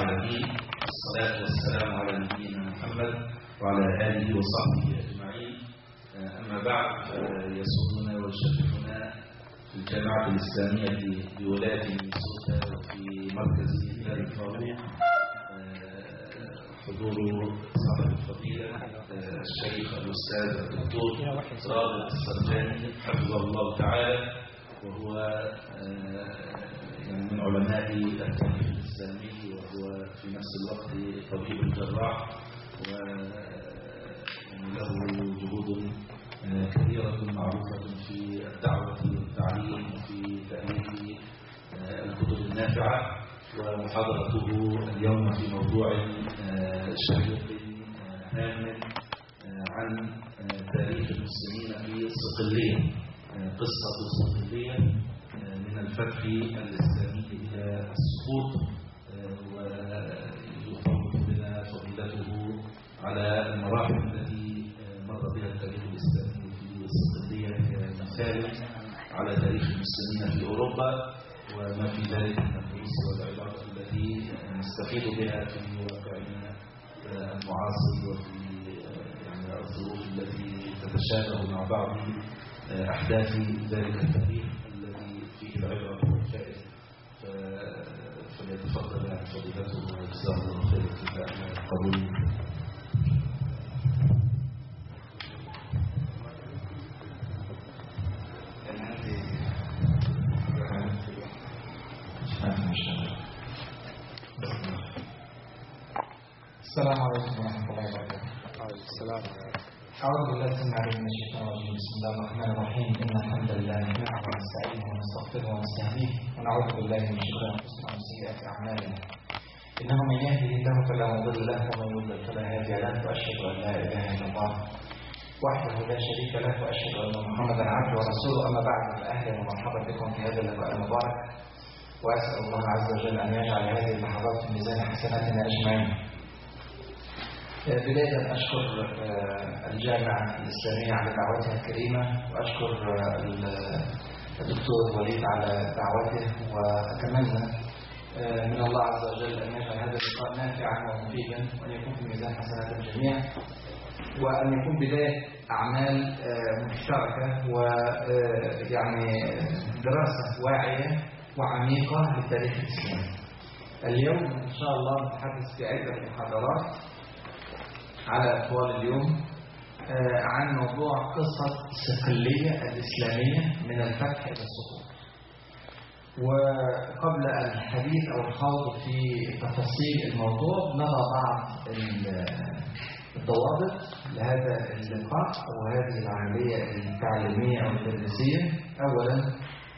العالمين والصلاة والسلام على نبينا محمد وعلى آله وصحبه أجمعين أما بعد يسرنا ويشرفنا في الجامعة الإسلامية بولاية مينيسوتا وفي مركز هلال الفاروق حضور صاحب الفضيلة الشيخ الأستاذ الدكتور رابط السرجاني حفظه الله تعالى وهو يعني من علماء التاريخ الإسلامي وهو في نفس الوقت طبيب الجراح وله جهود كثيرة معروفة في الدعوة والتعليم وفي تأليف الكتب النافعة ومحاضرته اليوم في موضوع شيق هام عن تاريخ المسلمين في صقلية قصة صقلية من الفتح الإسلامي إلى السقوط ويطلق بنا فضيلته على المراحل التي مر بها التاريخ الإسلامي في صقلية كمثال على تاريخ المسلمين في أوروبا وما في ذلك من الدروس والعبارات التي نستفيد بها في واقعنا المعاصر وفي يعني الظروف التي تتشابه مع بعض أحداث ذلك التاريخ الذي فيه العبرة والفائدة فليتفضل يعني فضيلته وجزاه الله خير اتفاق قبول السلام عليكم ورحمة الله وبركاته. وعليكم السلام أعوذ بالله السميع العليم من الشيطان الرجيم بسم الله الرحمن الرحيم إن الحمد لله نحمده ونستعينه ونستغفره ونستهديه ونعوذ بالله من شرور أنفسنا ومن سيئات أعمالنا إنه من يهده الله فلا مضل له ومن يضلل فلا هادي له وأشهد أن لا إله إلا الله وحده لا شريك له وأشهد أن محمدا عبده ورسوله أما بعد فأهلا ومرحبا بكم في هذا اللقاء المبارك وأسأل الله عز وجل أن يجعل هذه اللحظات في ميزان حسناتنا أجمعين بداية أشكر الجامعة الإسلامية على دعوتها الكريمة وأشكر الدكتور وليد على دعوته وأتمنى من الله عز وجل أن يجعل هذا اللقاء نافعا ومفيدا وأن يكون في ميزان حسنات الجميع وأن يكون بداية أعمال مشتركة ويعني دراسة واعية وعميقة للتاريخ الإسلامي. اليوم إن شاء الله نتحدث في عدة محاضرات على طوال اليوم عن موضوع قصة الصقلية الإسلامية من الفتح إلى السقوط وقبل الحديث أو الخوض في تفاصيل الموضوع نضع بعض الضوابط لهذا اللقاء وهذه العملية التعليمية أو التدريسية أولا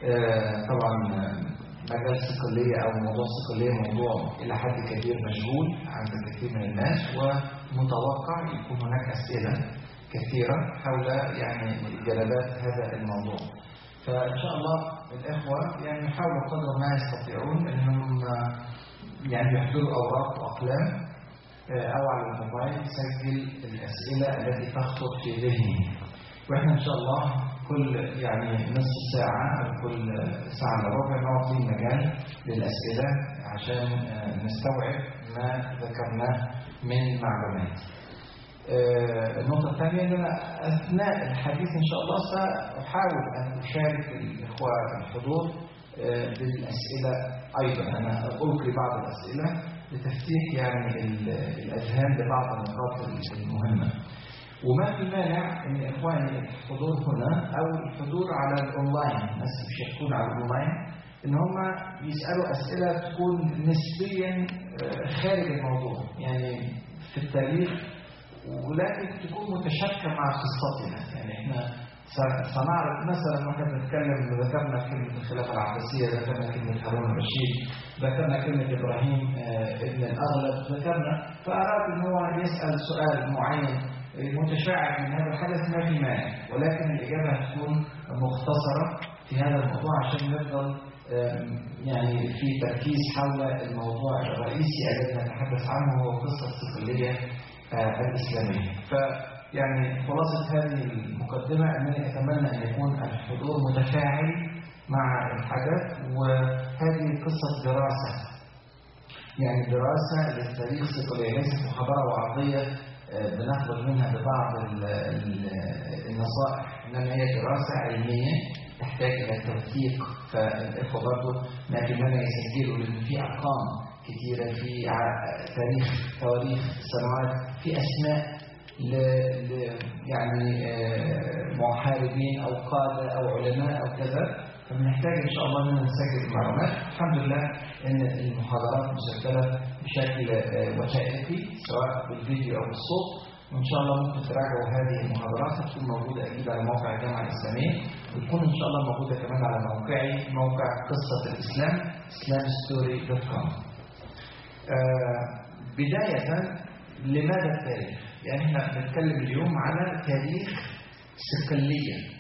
طبعا مجال الصقلية أو موضوع الصقلية موضوع إلى حد كبير مشغول عند الكثير من الناس ومتوقع يكون هناك أسئلة كثيرة حول يعني جلبات هذا الموضوع فإن شاء الله الإخوة يعني يحاولوا قدر ما يستطيعون أنهم يعني يحضروا أوراق وأقلام أو على الموبايل يسجل الأسئلة التي تخطر في ذهنه وإحنا إن شاء الله كل يعني نصف ساعة أو كل ساعة إلا ربع نعطي مجال للأسئلة عشان نستوعب ما ذكرناه من معلومات. النقطة الثانية أن أنا أثناء الحديث إن شاء الله سأحاول أن أشارك الإخوة الحضور بالأسئلة أيضا أنا ألقي بعض الأسئلة لتفتيح يعني الأذهان لبعض النقاط المهمة. وما في مانع ان اخواني الحضور هنا او الحضور على الاونلاين الناس بيشاركون على الاونلاين ان هم يسالوا اسئله تكون نسبيا خارج الموضوع يعني في التاريخ ولكن تكون متشابكه مع قصتنا يعني احنا سنعرض مثلا واحنا بنتكلم ذكرنا كلمه الخلافه العباسيه ذكرنا كلمه هارون الرشيد ذكرنا كلمه ابراهيم ابن الاغلب ذكرنا فاراد ان هو يسال سؤال معين متشعب من هذا الحدث ما في مانع ولكن الإجابة هتكون مختصرة في هذا الموضوع عشان نفضل يعني في تركيز حول الموضوع الرئيسي الذي نتحدث عنه هو قصة الصقلية الإسلامية فيعني خلاصة هذه المقدمة أنني أتمنى أن يكون الحضور متفاعل مع الحدث وهذه قصة دراسة يعني دراسة للتاريخ صقلية ليست محاضرة وعرضية آه، بناخد منها ببعض ال- ال- النصائح إنما هي دراسة علمية تحتاج إلى توثيق فالإخوة برضه ما يهمنا يسجلوا لأن في أرقام كثيرة في ع- تاريخ تواريخ سنوات في أسماء ل... ل... يعني آه، محاربين أو قادة أو علماء أو كذا فبنحتاج إن شاء الله أن نسجل المعلومات الحمد لله أن المحاضرات مسجلة بشكل آه، وثائقي سواء بالفيديو أو بالصوت وإن شاء الله ممكن تراجعوا هذه المحاضرات هتكون موجودة أكيد على موقع الجامعة الإسلامية وتكون إن شاء الله موجودة كمان على موقعي موقع قصة الإسلام islamstory.com آه، بداية لماذا التاريخ؟ يعني احنا بنتكلم اليوم على تاريخ صقلية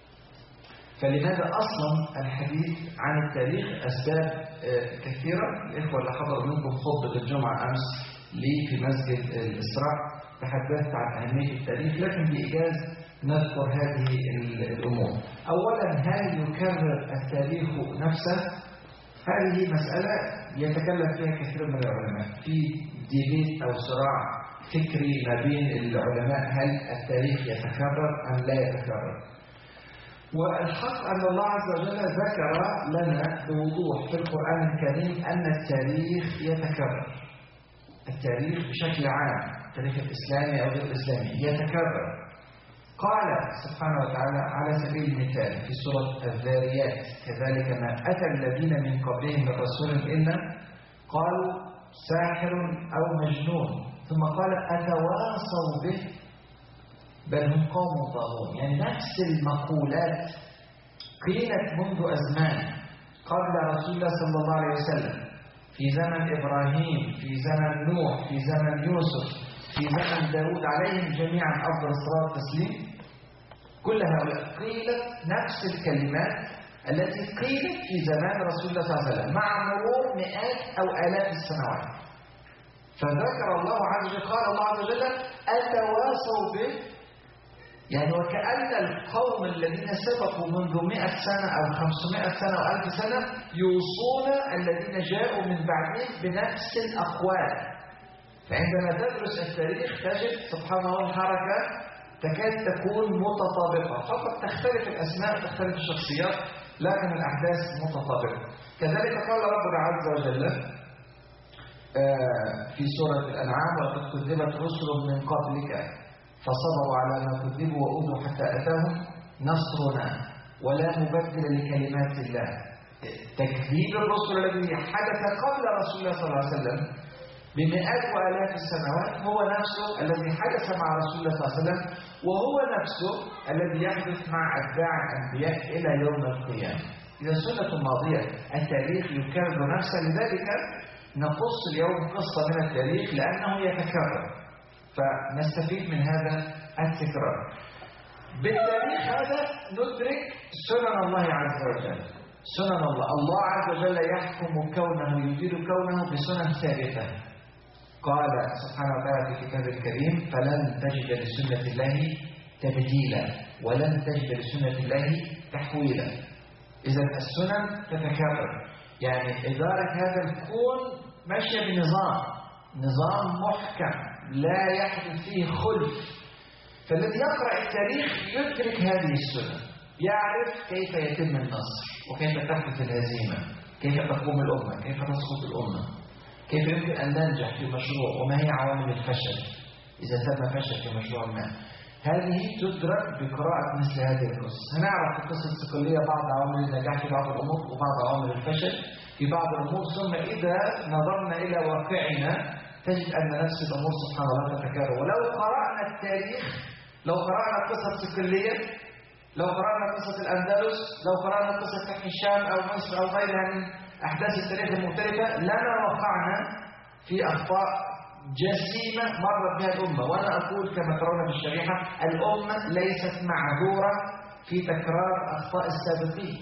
فلماذا أصلا الحديث عن التاريخ أسباب آه، كثيرة الإخوة اللي حضروا منكم خطبة الجمعة أمس لي في مسجد الإسراء تحدثت عن أهمية التاريخ لكن بإيجاز نذكر هذه ال- الأمور أولا هل يكرر التاريخ نفسه هذه مسألة يتكلم فيها كثير من العلماء في ديبيت أو صراع فكري ما بين العلماء هل التاريخ يتكرر أم لا يتكرر والحق أن الله عز وجل ذكر لنا بوضوح في القرآن الكريم أن التاريخ يتكرر التاريخ بشكل عام التاريخ الإسلامي أو غير الإسلامي يتكرر قال سبحانه وتعالى على سبيل المثال في سورة الذاريات كذلك ما أتى الذين من قبلهم من رسول إلا قالوا ساحر أو مجنون ثم قال أتواصوا به بل هم قوم طاغون يعني نفس المقولات قيلت منذ أزمان قبل رسول الله صلى الله عليه وسلم في زمن إبراهيم في زمن نوح في زمن يوسف في زمن داود عليهم جميعا أفضل الصلاة والتسليم كل هؤلاء قيلت نفس الكلمات التي قيلت في زمان رسول الله صلى الله عليه وسلم مع مرور مئات أو آلاف السنوات فذكر الله عز وجل قال الله عز وجل أتواصوا به يعني وكأن القوم الذين سبقوا منذ مئة سنة أو خمسمائة سنة أو ألف سنة يوصون الذين جاءوا من بعدهم بنفس الأقوال فعندما تدرس التاريخ تجد سبحان الله الحركة تكاد تكون متطابقة فقط تختلف الأسماء تختلف الشخصيات لكن الأحداث متطابقة كذلك قال ربنا عز وجل آه، في سورة الأنعام وقد كذبت رسل من قبلك فصبروا على ما كذبوا وأوذوا حتى أتاهم نصرنا ولا مبدل لكلمات الله تكذيب الرسل الذي حدث قبل رسول الله صلى الله عليه وسلم بمئات وآلاف السنوات هو نفسه الذي حدث مع رسول الله صلى الله عليه وسلم وهو نفسه الذي يحدث مع أتباع الأنبياء إلى يوم القيامة إذا سنة ماضية التاريخ يكرر نفسه لذلك نقص اليوم قصة من التاريخ لأنه يتكرر فنستفيد من هذا التكرار بالتاريخ هذا ندرك سنن الله عز وجل سنن الله الله عز وجل يحكم كونه يدير كونه بسنن ثابته قال سبحانه وتعالى في كتابه الكريم فلن تجد لسنة الله تبديلا ولن تجد لسنة الله تحويلا إذا السنن تتكرر يعني إدارة هذا الكون ماشية بنظام نظام محكم لا يحدث فيه خلف فالذي يقرأ التاريخ يدرك هذه السنن يعرف كيف يتم النصر وكيف تحدث الهزيمة كيف تقوم الأمة كيف تسقط الأمة كيف يمكن أن ننجح في مشروع وما هي عوامل الفشل إذا تم فشل في مشروع ما هذه تدرك بقراءة مثل هذه القصص هنعرف في قصة الصقلية بعض عوامل النجاح في بعض الأمور وبعض عوامل الفشل في بعض الأمور ثم إذا نظرنا إلى واقعنا تجد أن نفس الأمور سبحان الله تتكرر ولو قرأنا التاريخ لو قرأنا قصة الصقلية لو قرأنا قصة الأندلس لو قرأنا قصة فتح الشام أو مصر أو غيرها من أحداث التاريخ المختلفة لما وقعنا في أخطاء جسيمة مرت بها الأمة وأنا أقول كما ترون في الشريحة الأمة ليست معذورة في تكرار أخطاء السابقين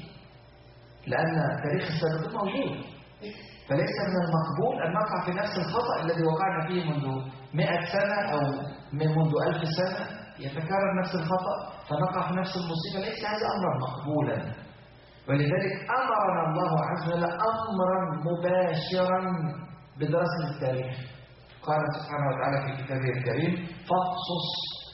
لأن تاريخ السابقين موجود فليس من المقبول أن نقع في نفس الخطأ الذي وقعنا فيه منذ مئة سنة أو من منذ ألف سنة يتكرر نفس الخطأ فنقع في نفس المصيبة ليس هذا أمرا مقبولا ولذلك أمرنا الله عز وجل أمرا مباشرا بدراسة التاريخ قال سبحانه وتعالى في كتابه الكريم فاقصص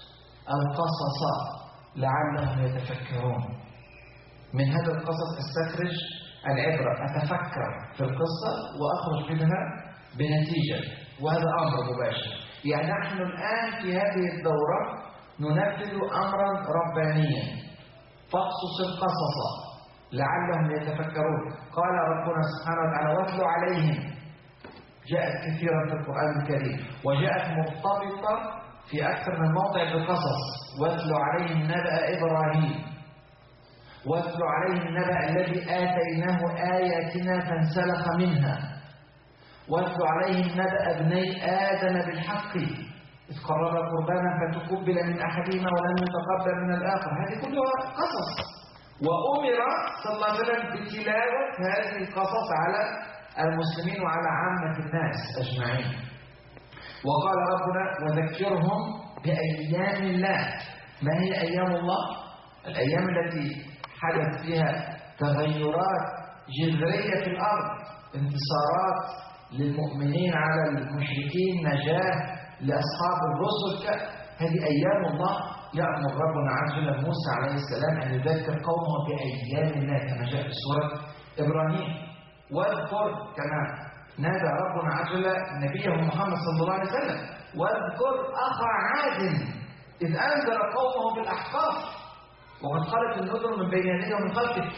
القصص لعلهم يتفكرون من هذا القصص استخرج العبرة أتفكر في القصة وأخرج منها بنتيجة وهذا أمر مباشر يعني نحن الآن في هذه الدورة ننفذ أمرا ربانيا فاقصص القصص لعلهم يتفكرون قال ربنا سبحانه وتعالى واتل عليهم جاءت كثيرا في القرآن الكريم وجاءت مرتبطة في أكثر من موضع بقصص واتل عليهم نبأ إبراهيم واتل عليهم النبأ الذي آتيناه آياتنا فانسلخ منها واتل عليهم نبأ ابني آدم بالحق إذ قرب قربانا فتقبل من أحدهما ولم يتقبل من الآخر هذه كلها قصص وأمر صلى الله عليه وسلم بتلاوة هذه القصص على المسلمين وعلى عامة الناس أجمعين وقال ربنا وذكرهم بأيام الله ما هي أيام الله؟ الأيام التي حدث فيها تغيرات جذرية في الأرض انتصارات للمؤمنين على المشركين نجاة لأصحاب الرسل هذه أيام الله يأمر ربنا عز وجل موسى عليه السلام أن يذكر قومه بأيام الله كما جاء في سورة إبراهيم واذكر كما نادى ربنا عز وجل نبيه محمد صلى الله عليه وسلم واذكر أخا عاد إذ أنذر قومه بالأحقاف وقد خلت النذر من بين يديه ومن خلفه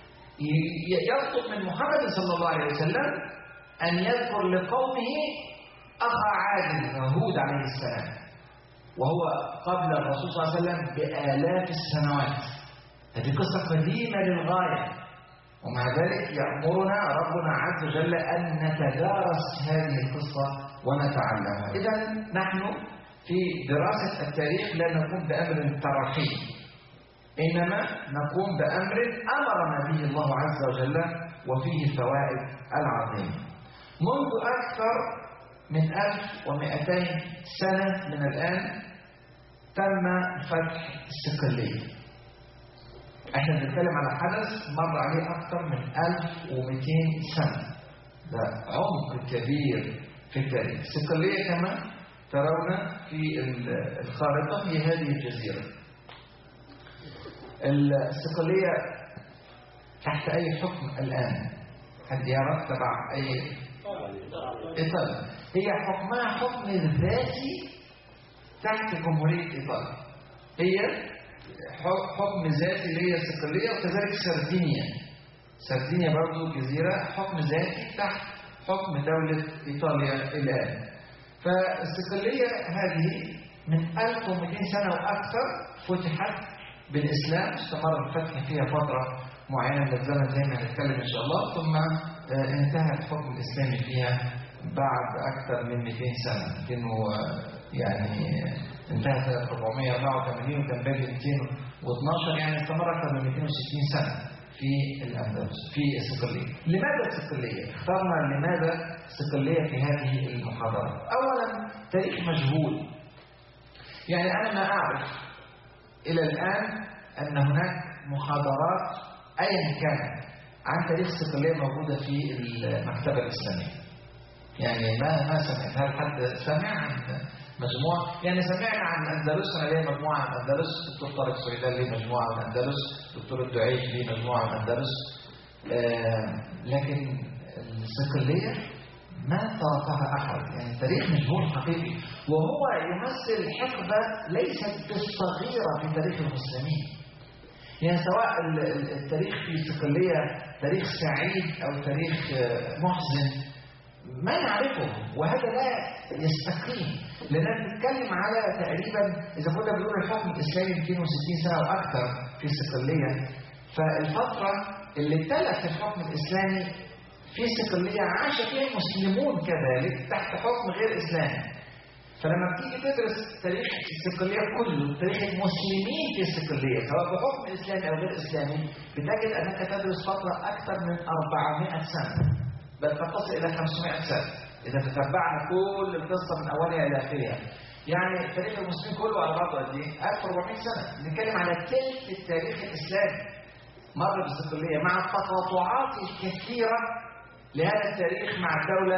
يطلب من محمد صلى الله عليه وسلم أن يذكر لقومه أخا عاد هود عليه السلام وهو قبل الرسول صلى الله عليه وسلم بآلاف السنوات هذه قصة قديمة للغاية ومع ذلك يأمرنا ربنا عز وجل أن نتدارس هذه القصة ونتعلمها إذا نحن في دراسة التاريخ لا نقوم بأمر ترحيل إنما نقوم بأمر أمرنا به الله عز وجل وفيه فوائد العظيمة منذ أكثر من 1200 سنة من الآن تم فتح الصقلية احنا بنتكلم على حدث مر عليه أكثر من 1200 سنة ده عمق كبير في التاريخ الصقلية كما ترون في الخارطة هي هذه الجزيرة الصقلية تحت أي حكم الآن حد يعرف تبع أي إيطاليا هي حكمها حكم ذاتي تحت جمهورية إيطاليا هي حكم ذاتي اللي هي الصقلية وكذلك سردينيا سردينيا برضو جزيرة حكم ذاتي تحت حكم دولة إيطاليا الآن فالصقلية هذه من 1200 سنة وأكثر فتحت بالإسلام استمر الفتح فيها فترة معينة من الزمن زي ما هنتكلم إن شاء الله ثم انتهى الحكم الإسلامي فيها بعد أكثر من 200 سنة لأنه يعني انتهى سنة 484 وكان باقي 212 يعني استمر أكثر من 260 سنة في الأندلس في الصقلية لماذا الصقلية؟ اخترنا لماذا الصقلية في هذه المحاضرات أولا تاريخ مجهول يعني أنا ما أعرف إلى الآن أن هناك محاضرات أيا كانت عن تاريخ الصقلية موجودة في المكتبة الإسلامية يعني ما ما سمعت هل حد سمع عن مجموعة يعني سمعنا عن الأندلس أنا ليه مجموعة عن الأندلس دكتور طارق سويدان ليه مجموعة عن الأندلس دكتور الدعيش ليه مجموعة عن الأندلس آه لكن الصقلية ما تركها أحد يعني التاريخ مجهول حقيقي وهو يمثل حقبة ليست بالصغيرة في تاريخ المسلمين يعني سواء التاريخ في صقلية تاريخ سعيد أو تاريخ محزن ما نعرفه وهذا لا يستقيم لأننا بنتكلم على تقريبا إذا كنا بنقول الحكم الإسلامي 260 سنة وأكثر في صقلية فالفترة اللي تلت الحكم الإسلامي في صقلية عاش فيها المسلمون كذلك تحت حكم غير إسلامي فلما بتيجي تدرس تاريخ الصقلية كله تاريخ المسلمين في الصقلية سواء بحكم إسلامي أو غير إسلامي بتجد أنك تدرس فترة أكثر من 400 سنة بل قد تصل إلى 500 سنة إذا تتبعنا كل القصة من أولها إلى آخرها يعني تاريخ المسلمين كله على بعضه قد إيه؟ 1400 سنة بنتكلم على ثلث التاريخ الإسلامي مر بالصقلية مع التقاطعات الكثيرة لهذا التاريخ مع الدولة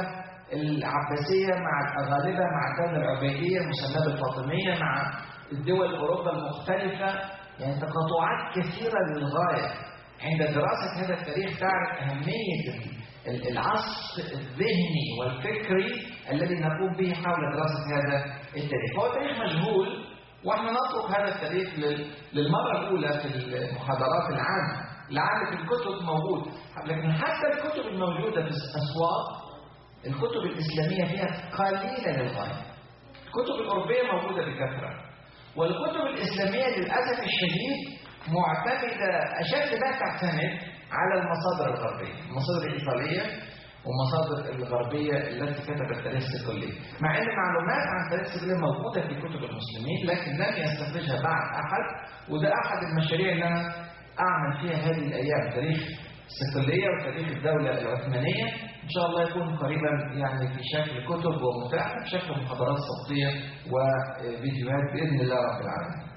العباسية مع الأغالبة مع الدولة العبيدية المسماة بالفاطمية مع الدول أوروبا المختلفة يعني تقاطعات كثيرة للغاية عند دراسة هذا التاريخ تعرف أهمية العصف الذهني والفكري الذي نقوم به حول دراسة هذا التاريخ هو تاريخ مجهول واحنا نترك هذا التاريخ للمرة الأولى في المحاضرات العامة لعل في الكتب موجود لكن حتى الكتب الموجودة في الأسواق الكتب الإسلامية فيها قليلة للغاية الكتب الأوروبية موجودة بكثرة والكتب الإسلامية للأسف الشديد معتمدة أشد ما تعتمد على المصادر الغربية المصادر الإيطالية والمصادر الغربية التي كتبت تاريخ السيكولية مع أن معلومات عن تاريخ السيكولية موجودة في كتب المسلمين لكن لم يستخرجها بعد أحد وده أحد المشاريع اللي أنا أعمل فيها هذه الأيام تاريخ السيكولية وتاريخ الدولة العثمانية إن شاء الله يكون قريبا يعني في شكل كتب ومتاح في شكل محاضرات صوتية وفيديوهات بإذن الله رب العالمين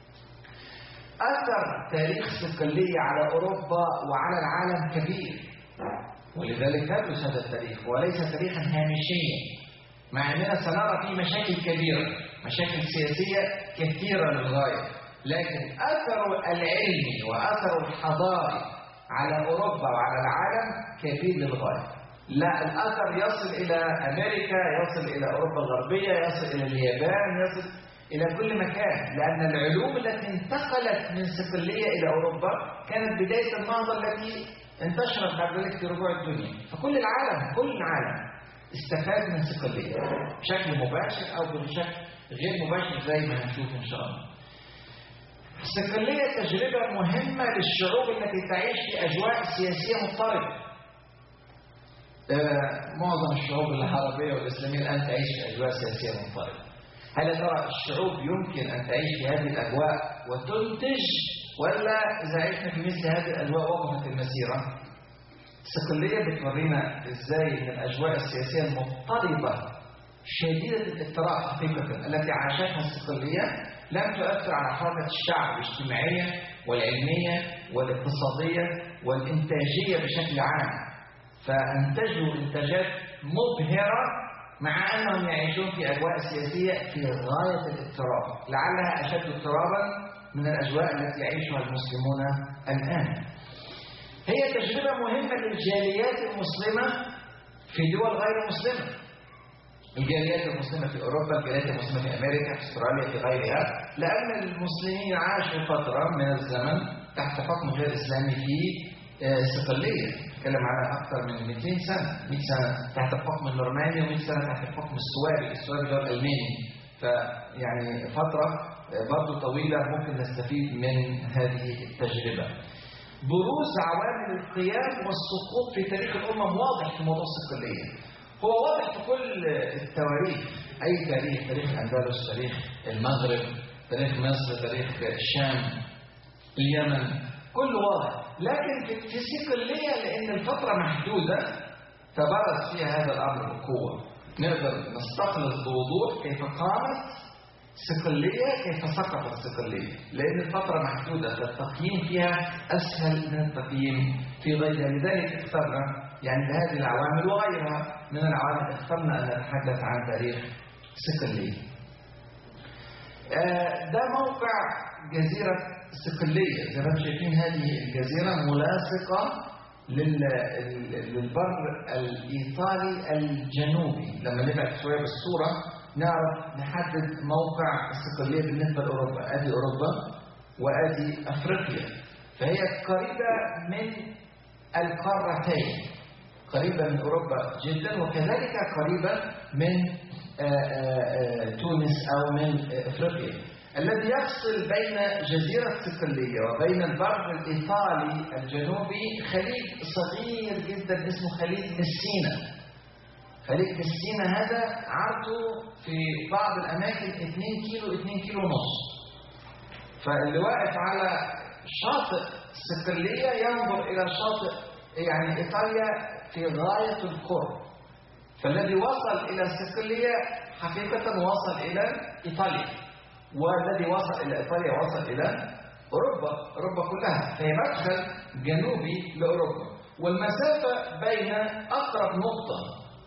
أثر تاريخ السيكولية على أوروبا وعلى العالم كبير ولذلك ندرس هذا التاريخ وليس تاريخا هامشيا مع أننا سنرى فيه مشاكل كبيرة مشاكل سياسية كثيرة للغاية لكن أثر العلمي وأثر الحضاري على أوروبا وعلى العالم كبير للغاية لا الأثر يصل إلى أمريكا يصل إلى أوروبا الغربية يصل إلى اليابان يصل إلى كل مكان لأن العلوم التي انتقلت من صقلية إلى أوروبا كانت بداية النهضة التي انتشرت بعد ذلك في ربوع الدنيا فكل العالم كل العالم استفاد من صقلية بشكل مباشر أو بشكل غير مباشر زي ما هنشوف إن شاء الله الصقلية تجربة مهمة للشعوب التي تعيش في أجواء سياسية مضطربة آه معظم الشعوب العربية والإسلامية الآن تعيش في أجواء سياسية مضطربة هل ترى الشعوب يمكن أن تعيش في هذه الأجواء وتنتج ولا إذا عشنا في مثل هذه الأجواء وقفت المسيرة الصقلية بتورينا إزاي أن الأجواء السياسية المضطربة شديدة الاضطراب حقيقة التي عاشتها الصقلية لم تؤثر على حركة الشعب الاجتماعية والعلمية والاقتصادية والإنتاجية بشكل عام فأنتجوا إنتاجات مبهرة مع أنهم يعيشون في أجواء سياسية في غاية الاضطراب لعلها أشد اضطرابا من الأجواء التي يعيشها المسلمون الآن هي تجربة مهمة للجاليات المسلمة في دول غير مسلمة الجاليات المسلمة في أوروبا الجاليات المسلمة في أمريكا في أستراليا في غيرها لأن المسلمين عاشوا فترة من الزمن تحت حكم غير إسلامي في صقلية نتكلم على أكثر من 200 سنة 100 سنة تحت الحكم النورماني و100 سنة تحت الحكم السوابي السوابي اللي هو الألماني فيعني فترة برضه طويلة ممكن نستفيد من هذه التجربة بروز عوامل القيام والسقوط في تاريخ الأمم واضح في موضوع الصقلية هو واضح في كل التواريخ أي تاريخ تاريخ الأندلس تاريخ المغرب تاريخ مصر تاريخ الشام اليمن كله واضح لكن في صقلية لأن الفترة محدودة تبرز فيها هذا الأمر بقوة نقدر نستخلص بوضوح كيف قامت صقلية كيف سقطت صقلية لأن الفترة محدودة فالتقييم فيها أسهل من التقييم في غيرها لذلك اخترنا يعني لهذه العوامل وغيرها من العوامل اخترنا أن نتحدث عن تاريخ صقلية آه ده موقع جزيرة صقلية زي ما انتم شايفين هذه الجزيرة ملاصقة للبر الإيطالي الجنوبي لما نبعد شوية بالصورة نعرف نحدد موقع الصقلية بالنسبة لأوروبا أدي أوروبا وأدي أفريقيا فهي قريبة من القارتين قريبة من أوروبا جدا وكذلك قريبة من آآ آآ تونس أو من أفريقيا الذي يفصل بين جزيرة صقلية وبين البر الإيطالي الجنوبي خليج صغير جدا اسمه خليج مسينا خليج مسينا هذا عرضه في بعض الأماكن 2 كيلو 2 كيلو ونص فاللي واقف على شاطئ صقلية ينظر إلى شاطئ يعني إيطاليا في غاية القرب فالذي وصل إلى صقلية حقيقة وصل إلى إيطاليا والذي وصل إلى إيطاليا وصل إلى أوروبا أوروبا كلها فهي مدخل جنوبي لأوروبا والمسافة بين أقرب نقطة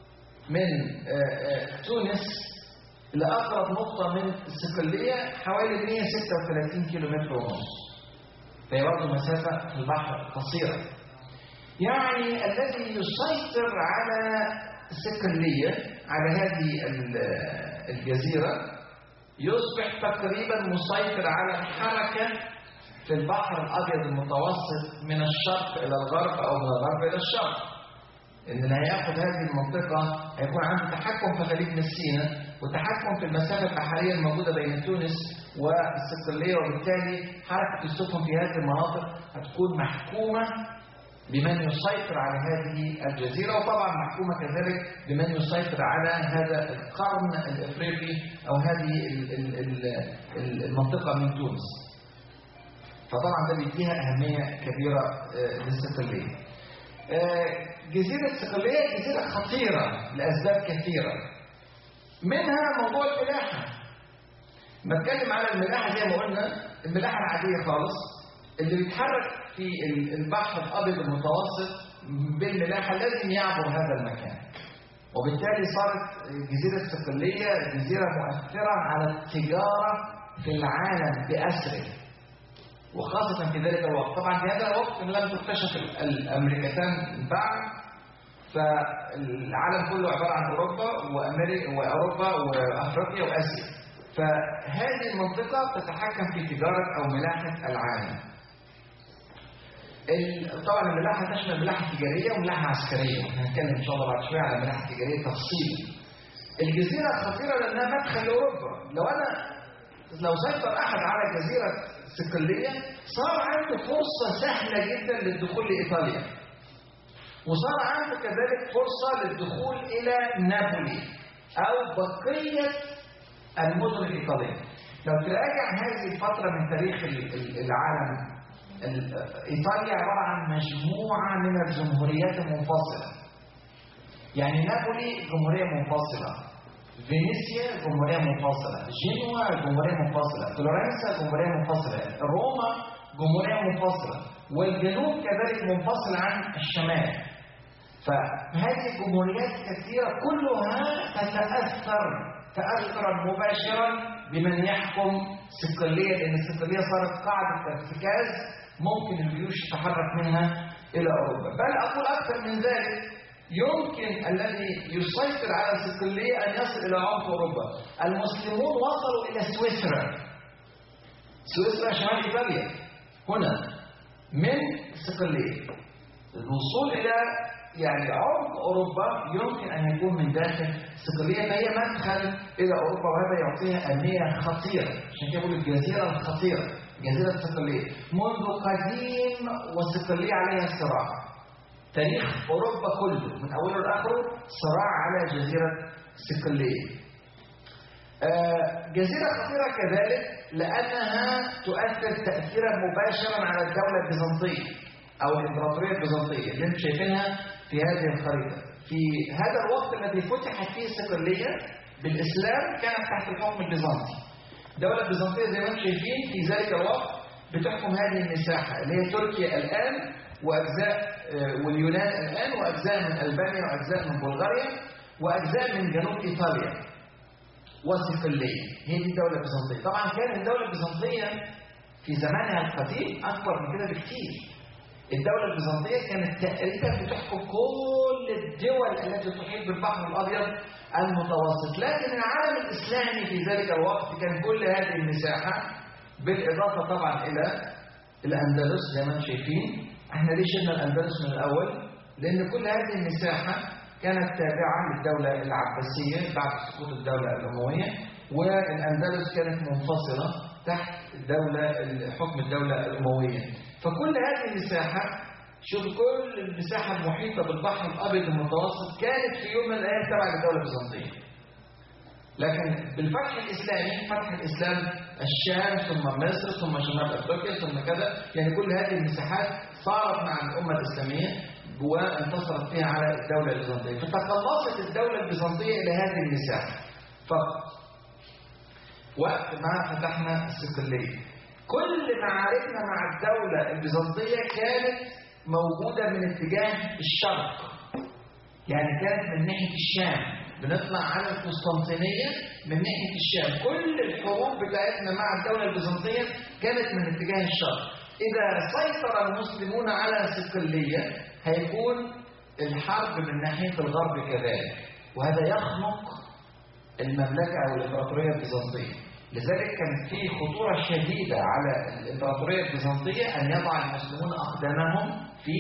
من آه، آه، تونس لأقرب نقطة من الصقلية حوالي 136 كيلومتر ونص فهي برضه مسافة في البحر قصيرة يعني الذي يسيطر على الصقلية على هذه ال- الجزيرة يصبح تقريبا مسيطر على الحركة في البحر الأبيض المتوسط من الشرق إلى الغرب أو من الغرب إلى الشرق ان اللي هياخد هذه المنطقه هيكون عنده تحكم في خليج مسينا وتحكم في المسافه البحريه الموجوده بين تونس والصقليه وبالتالي حركه السفن في هذه المناطق هتكون محكومه بمن يسيطر على هذه الجزيره وطبعا محكومه كذلك بمن يسيطر على هذا القرن الافريقي او هذه ال- ال- ال- ال- المنطقه من تونس. فطبعا ده بيديها اهميه كبيره آه، للصقليه. آه، جزيرة صقلية جزيرة خطيرة لأسباب كثيرة منها موضوع الملاحة بتكلم على الملاحة زي ما قلنا الملاحة العادية خالص اللي بيتحرك في ال- البحر الأبيض المتوسط بالملاحة لازم يعبر هذا المكان وبالتالي صارت جزيرة صقلية جزيرة مؤثرة على التجارة في العالم بأسره وخاصة في ذلك الوقت طبعا في هذا الوقت لم تكتشف ال- الأمريكتان بعد فالعالم كله عبارة عن أوروبا وأمريكا وأوروبا وأفريقيا وآسيا فهذه المنطقة تتحكم في تجارة أو ملاحة العالم ال- طبعا الملاحة تشمل ملاحة تجارية وملاحة عسكرية هنتكلم إن شاء الله بعد شوية على ملاحة تجارية تفصيلا الجزيرة خطيرة لأنها مدخل لأوروبا لو أنا لو سيطر أحد على جزيرة صقلية صار عنده فرصة سهلة جدا للدخول لإيطاليا وصار عنده كذلك فرصة للدخول إلى نابولي أو بقية المدن الإيطالية لو تراجع هذه الفترة من تاريخ ال- ال- العالم ال- إيطاليا عبارة عن مجموعة من الجمهوريات المنفصلة يعني نابولي جمهورية منفصلة فينيسيا جمهورية منفصلة جنوة جمهورية منفصلة فلورنسا جمهورية منفصلة روما جمهورية منفصلة والجنوب كذلك منفصل عن الشمال فهذه الجمهوريات كثيرة كلها تتأثر تأثرا مباشرا بمن يحكم صقلية لأن الصقلية صارت قاعدة ارتكاز ممكن الجيوش تتحرك منها إلى أوروبا بل أقول أكثر من ذلك يمكن الذي يسيطر على الصقلية أن يصل إلى عمق أوروبا المسلمون وصلوا إلى سويسرا سويسرا شمال إيطاليا هنا من صقلية الوصول إلى يعني عمق أوروبا يمكن أن يكون من داخل صقلية فهي مدخل إلى أوروبا وهذا يعطيها أهمية خطيرة عشان كده بقول الجزيرة الخطيرة جزيرة صقلية منذ قديم وصقلية عليها صراع تاريخ أوروبا كله من أوله لآخره صراع على جزيرة صقلية آه، جزيرة خطيرة كذلك لأنها تؤثر تأثيرا مباشرا على الدولة البيزنطية أو الإمبراطورية البيزنطية اللي انتم شايفينها في هذه الخريطة في هذا الوقت الذي فتحت فيه صقلية بالإسلام كانت تحت الحكم البيزنطي الدولة البيزنطية زي ما انتم شايفين في ذلك الوقت بتحكم هذه المساحة اللي هي تركيا الآن وأجزاء آه، واليونان الآن وأجزاء من ألبانيا وأجزاء من بلغاريا وأجزاء من جنوب إيطاليا وصقلية هي دي الدولة البيزنطية طبعا كانت الدولة البيزنطية في زمانها القديم أكبر من كده بكثير الدولة البيزنطية كانت تقريبا بتحكم كل الدول التي تحيط بالبحر الأبيض المتوسط لكن العالم الإسلامي في ذلك الوقت كان كل هذه المساحة بالإضافة طبعا إلى الأندلس زي ما انتم شايفين احنا ليه شلنا الأندلس من الأول لأن كل هذه المساحة كانت تابعة للدولة العباسية بعد سقوط الدولة الأموية والأندلس كانت منفصلة تحت الدولة حكم الدولة الأموية فكل هذه المساحة شوف كل المساحة المحيطة بالبحر الأبيض المتوسط كانت في يوم من الأيام تبع للدولة البيزنطية لكن بالفتح الإسلامي فتح الإسلام الشام ثم مصر ثم شمال أفريقيا ثم كذا يعني كل هذه المساحات صارت مع الأمة الإسلامية وانتصرت فيها على الدولة البيزنطية فتقلصت الدولة البيزنطية إلى هذه المساحة فقط وقت ما فتحنا الصقلية كل معاركنا مع الدولة البيزنطية كانت موجودة من اتجاه الشرق يعني كانت من ناحية الشام بنطلع على القسطنطينية من ناحية الشام كل الحروب بتاعتنا مع الدولة البيزنطية كانت من اتجاه الشرق إذا سيطر المسلمون على صقلية هيكون الحرب من ناحية الغرب كذلك وهذا يخنق المملكة أو الإمبراطورية البيزنطية لذلك كان في خطورة شديدة على الإمبراطورية البيزنطية أن يضع المسلمون أقدامهم في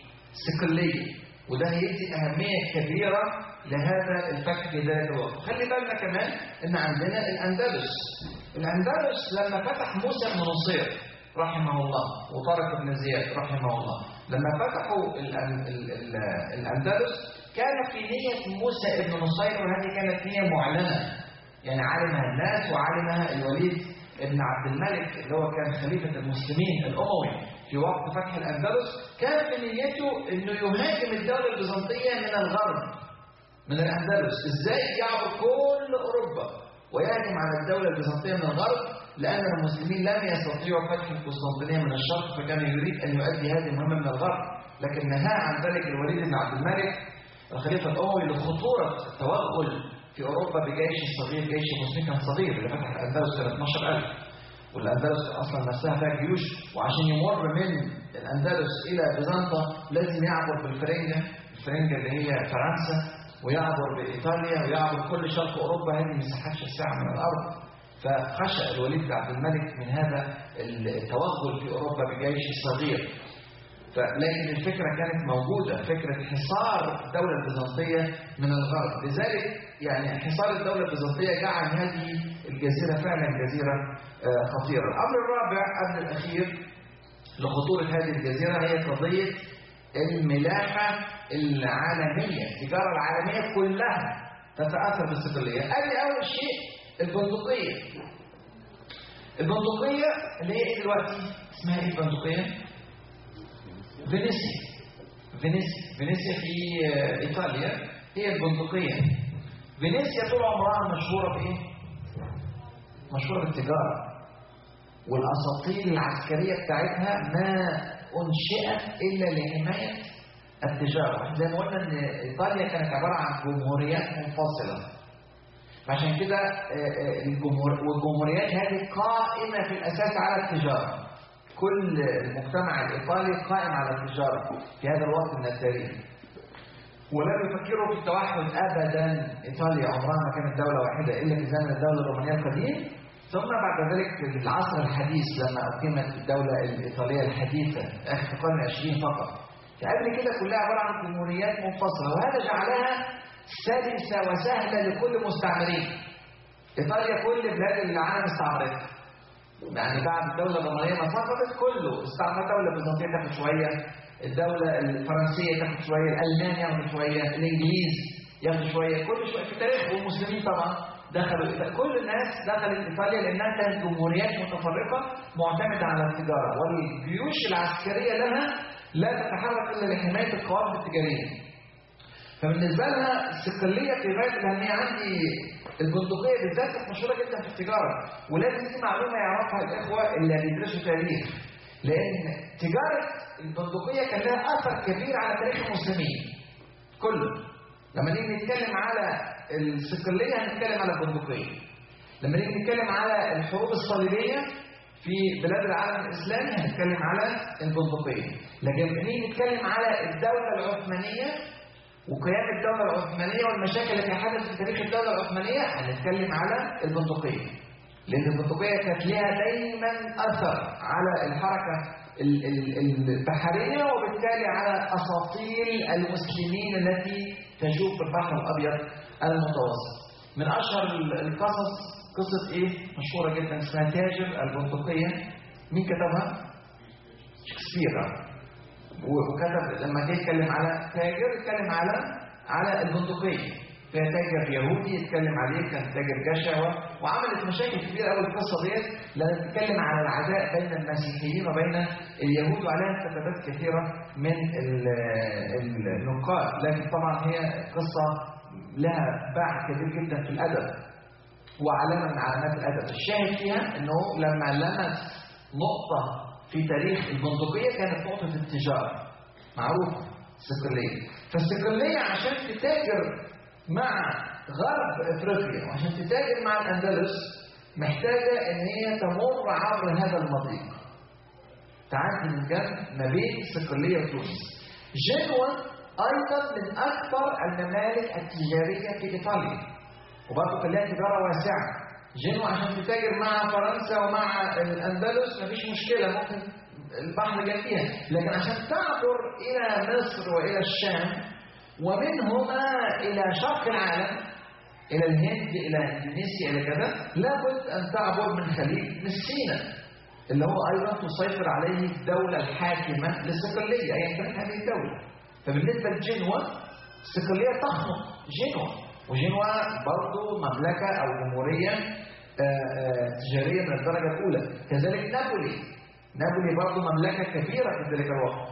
صقلية وده هيدي أهمية كبيرة لهذا الفك في ذات الوقت خلي بالنا كمان ان عندنا الاندلس الاندلس لما فتح موسى بن نصير رحمه الله وطارق بن زياد رحمه الله لما فتحوا الأن- ال- ال- الاندلس كان في نية موسى بن نصير وهذه كانت نية معلنة يعني علمها الناس وعلمها الوليد بن عبد الملك اللي هو كان خليفة المسلمين الأموي في وقت فتح الأندلس كان في نيته أنه يهاجم الدولة البيزنطية من الغرب من الأندلس إزاي يعبر كل أوروبا ويهجم على الدولة البيزنطية من الغرب لأن المسلمين لم يستطيعوا فتح القسطنطينية من الشرق فكان يريد أن يؤدي هذه المهمة من الغرب لكن نهى عن ذلك الوليد بن عبد الملك الخليفة الأموي لخطورة التوغل في أوروبا بجيش صغير جيش المسلمين كان صغير اللي فتح الأندلس كان 12000 والأندلس أصلا نفسها فيها جيوش وعشان يمر من الأندلس إلى بيزنطة لازم يعبر بالفرنجة الفرنجة اللي هي فرنسا ويعبر بإيطاليا ويعبر كل شرق أوروبا هذه مساحات شاسعة من الأرض فخشى الوليد بن عبد الملك من هذا التوغل في أوروبا بجيش صغير فلكن الفكرة كانت موجودة فكرة حصار الدولة البيزنطية من الغرب لذلك يعني حصار الدولة البيزنطية جعل هذه الجزيرة فعلا جزيرة آه، خطيرة الأمر الرابع قبل الأخير لخطورة هذه الجزيرة هي قضية الملاحة العالمية التجارة العالمية كلها تتأثر بالصقلية أدي أول شيء البندقية البندقية اللي هي إيه دلوقتي اسمها إيه البندقية؟ فينيسيا فينيسيا فينيسيا في آه، إيطاليا هي البندقية فينيسيا طول عمرها مشهورة بإيه؟ مشهورة بالتجارة والأساطيل العسكرية بتاعتها ما أنشئت إلا لحماية التجارة زي ما قلنا إن إيطاليا كانت عبارة عن جمهوريات منفصلة فعشان كده آه، آه، الجمهور والجمهوريات هذه قائمة في الأساس على التجارة كل المجتمع الإيطالي قائم على التجارة في هذا الوقت من التاريخ ولم يفكروا في التوحد ابدا ايطاليا عمرها ما كانت دوله واحده الا في زمن الدوله الرومانيه القديم ثم بعد ذلك في العصر الحديث لما اقيمت الدوله الايطاليه الحديثه اخر القرن العشرين فقط قبل كده كلها عباره عن جمهوريات منفصله وهذا جعلها سلسه وسهله لكل مستعمرين ايطاليا كل بلاد العالم استعمرتها يعني بعد الدولة الرومانية ما سقطت كله استعمر الدولة البيزنطية تاخد شوية الدولة الفرنسية تاخد شوية الألمان ياخدوا شوية الإنجليز ياخدوا شوية كل شوية في التاريخ والمسلمين طبعا دخلوا إيطاليا كل الناس دخلت إيطاليا لأنها كانت جمهوريات متفرقة معتمدة على التجارة والجيوش العسكرية لها لا تتحرك إلا لحماية القوافل التجارية فبالنسبة لها الصقلية في غاية الأهمية عندي البندقية بالذات كانت مشهورة جدا في التجارة ولازم دي معلومة يعرفها الإخوة اللي بيدرسوا تاريخ لأن تجارة البندقية كان لها أثر كبير على تاريخ المسلمين كله لما نيجي نتكلم على الصقلية هنتكلم على البندقية لما نيجي نتكلم على الحروب الصليبية في بلاد العالم الإسلامي هنتكلم على البندقية لكن لما نيجي نتكلم على الدولة العثمانية وقيام الدولة العثمانية والمشاكل التي حدثت في تاريخ الدولة العثمانية هنتكلم على البندقية لأن البندقية كانت لها دايما أثر على الحركة ال- ال- البحرية وبالتالي على أساطيل المسلمين التي تجوب في البحر الأبيض المتوسط من أشهر ال- القصص قصة إيه؟ مشهورة جدا اسمها تاجر البندقية مين كتبها؟ شكسبير و- وكتب لما جه يتكلم على تاجر اتكلم على على البندقيه فيها تاجر يهودي يتكلم عليه كان تاجر جشع و- وعملت مشاكل كبيره قوي القصه ديت لما بتتكلم على العداء بين المسيحيين وبين اليهود وعليها كتابات كثيره من ال- ال- النقاد لكن طبعا هي قصه لها باع كبير جدا في الادب وعلامه من علامات الادب الشاهد فيها انه لما لمس نقطه في تاريخ البندقيه كانت نقطه التجاره معروفه صقليه فالصقلية عشان تتاجر مع غرب افريقيا وعشان تتاجر مع الاندلس محتاجة ان هي تمر عبر هذا المضيق تعدي من جنب ما بين صقلية وتونس جنوة ايضا من اكبر الممالك التجارية في ايطاليا وبرضه كان لها تجارة واسعة جنوة عشان تتاجر مع فرنسا ومع الاندلس مفيش مشكلة ممكن البحر جنبيها لكن عشان تعبر الى مصر والى الشام ومنهما الى شرق العالم الى الهند الى اندونيسيا الى كذا لابد ان تعبر من خليج مسينا اللي هو ايضا تسيطر عليه الدوله الحاكمه للصقليه ايا كانت هذه الدوله فبالنسبه لجنوة الصقليه تخنق جنوة وجنوة برضه مملكه او جمهوريه تجاريه من الدرجه الاولى كذلك نابولي نابولي برضه مملكه كبيره في ذلك الوقت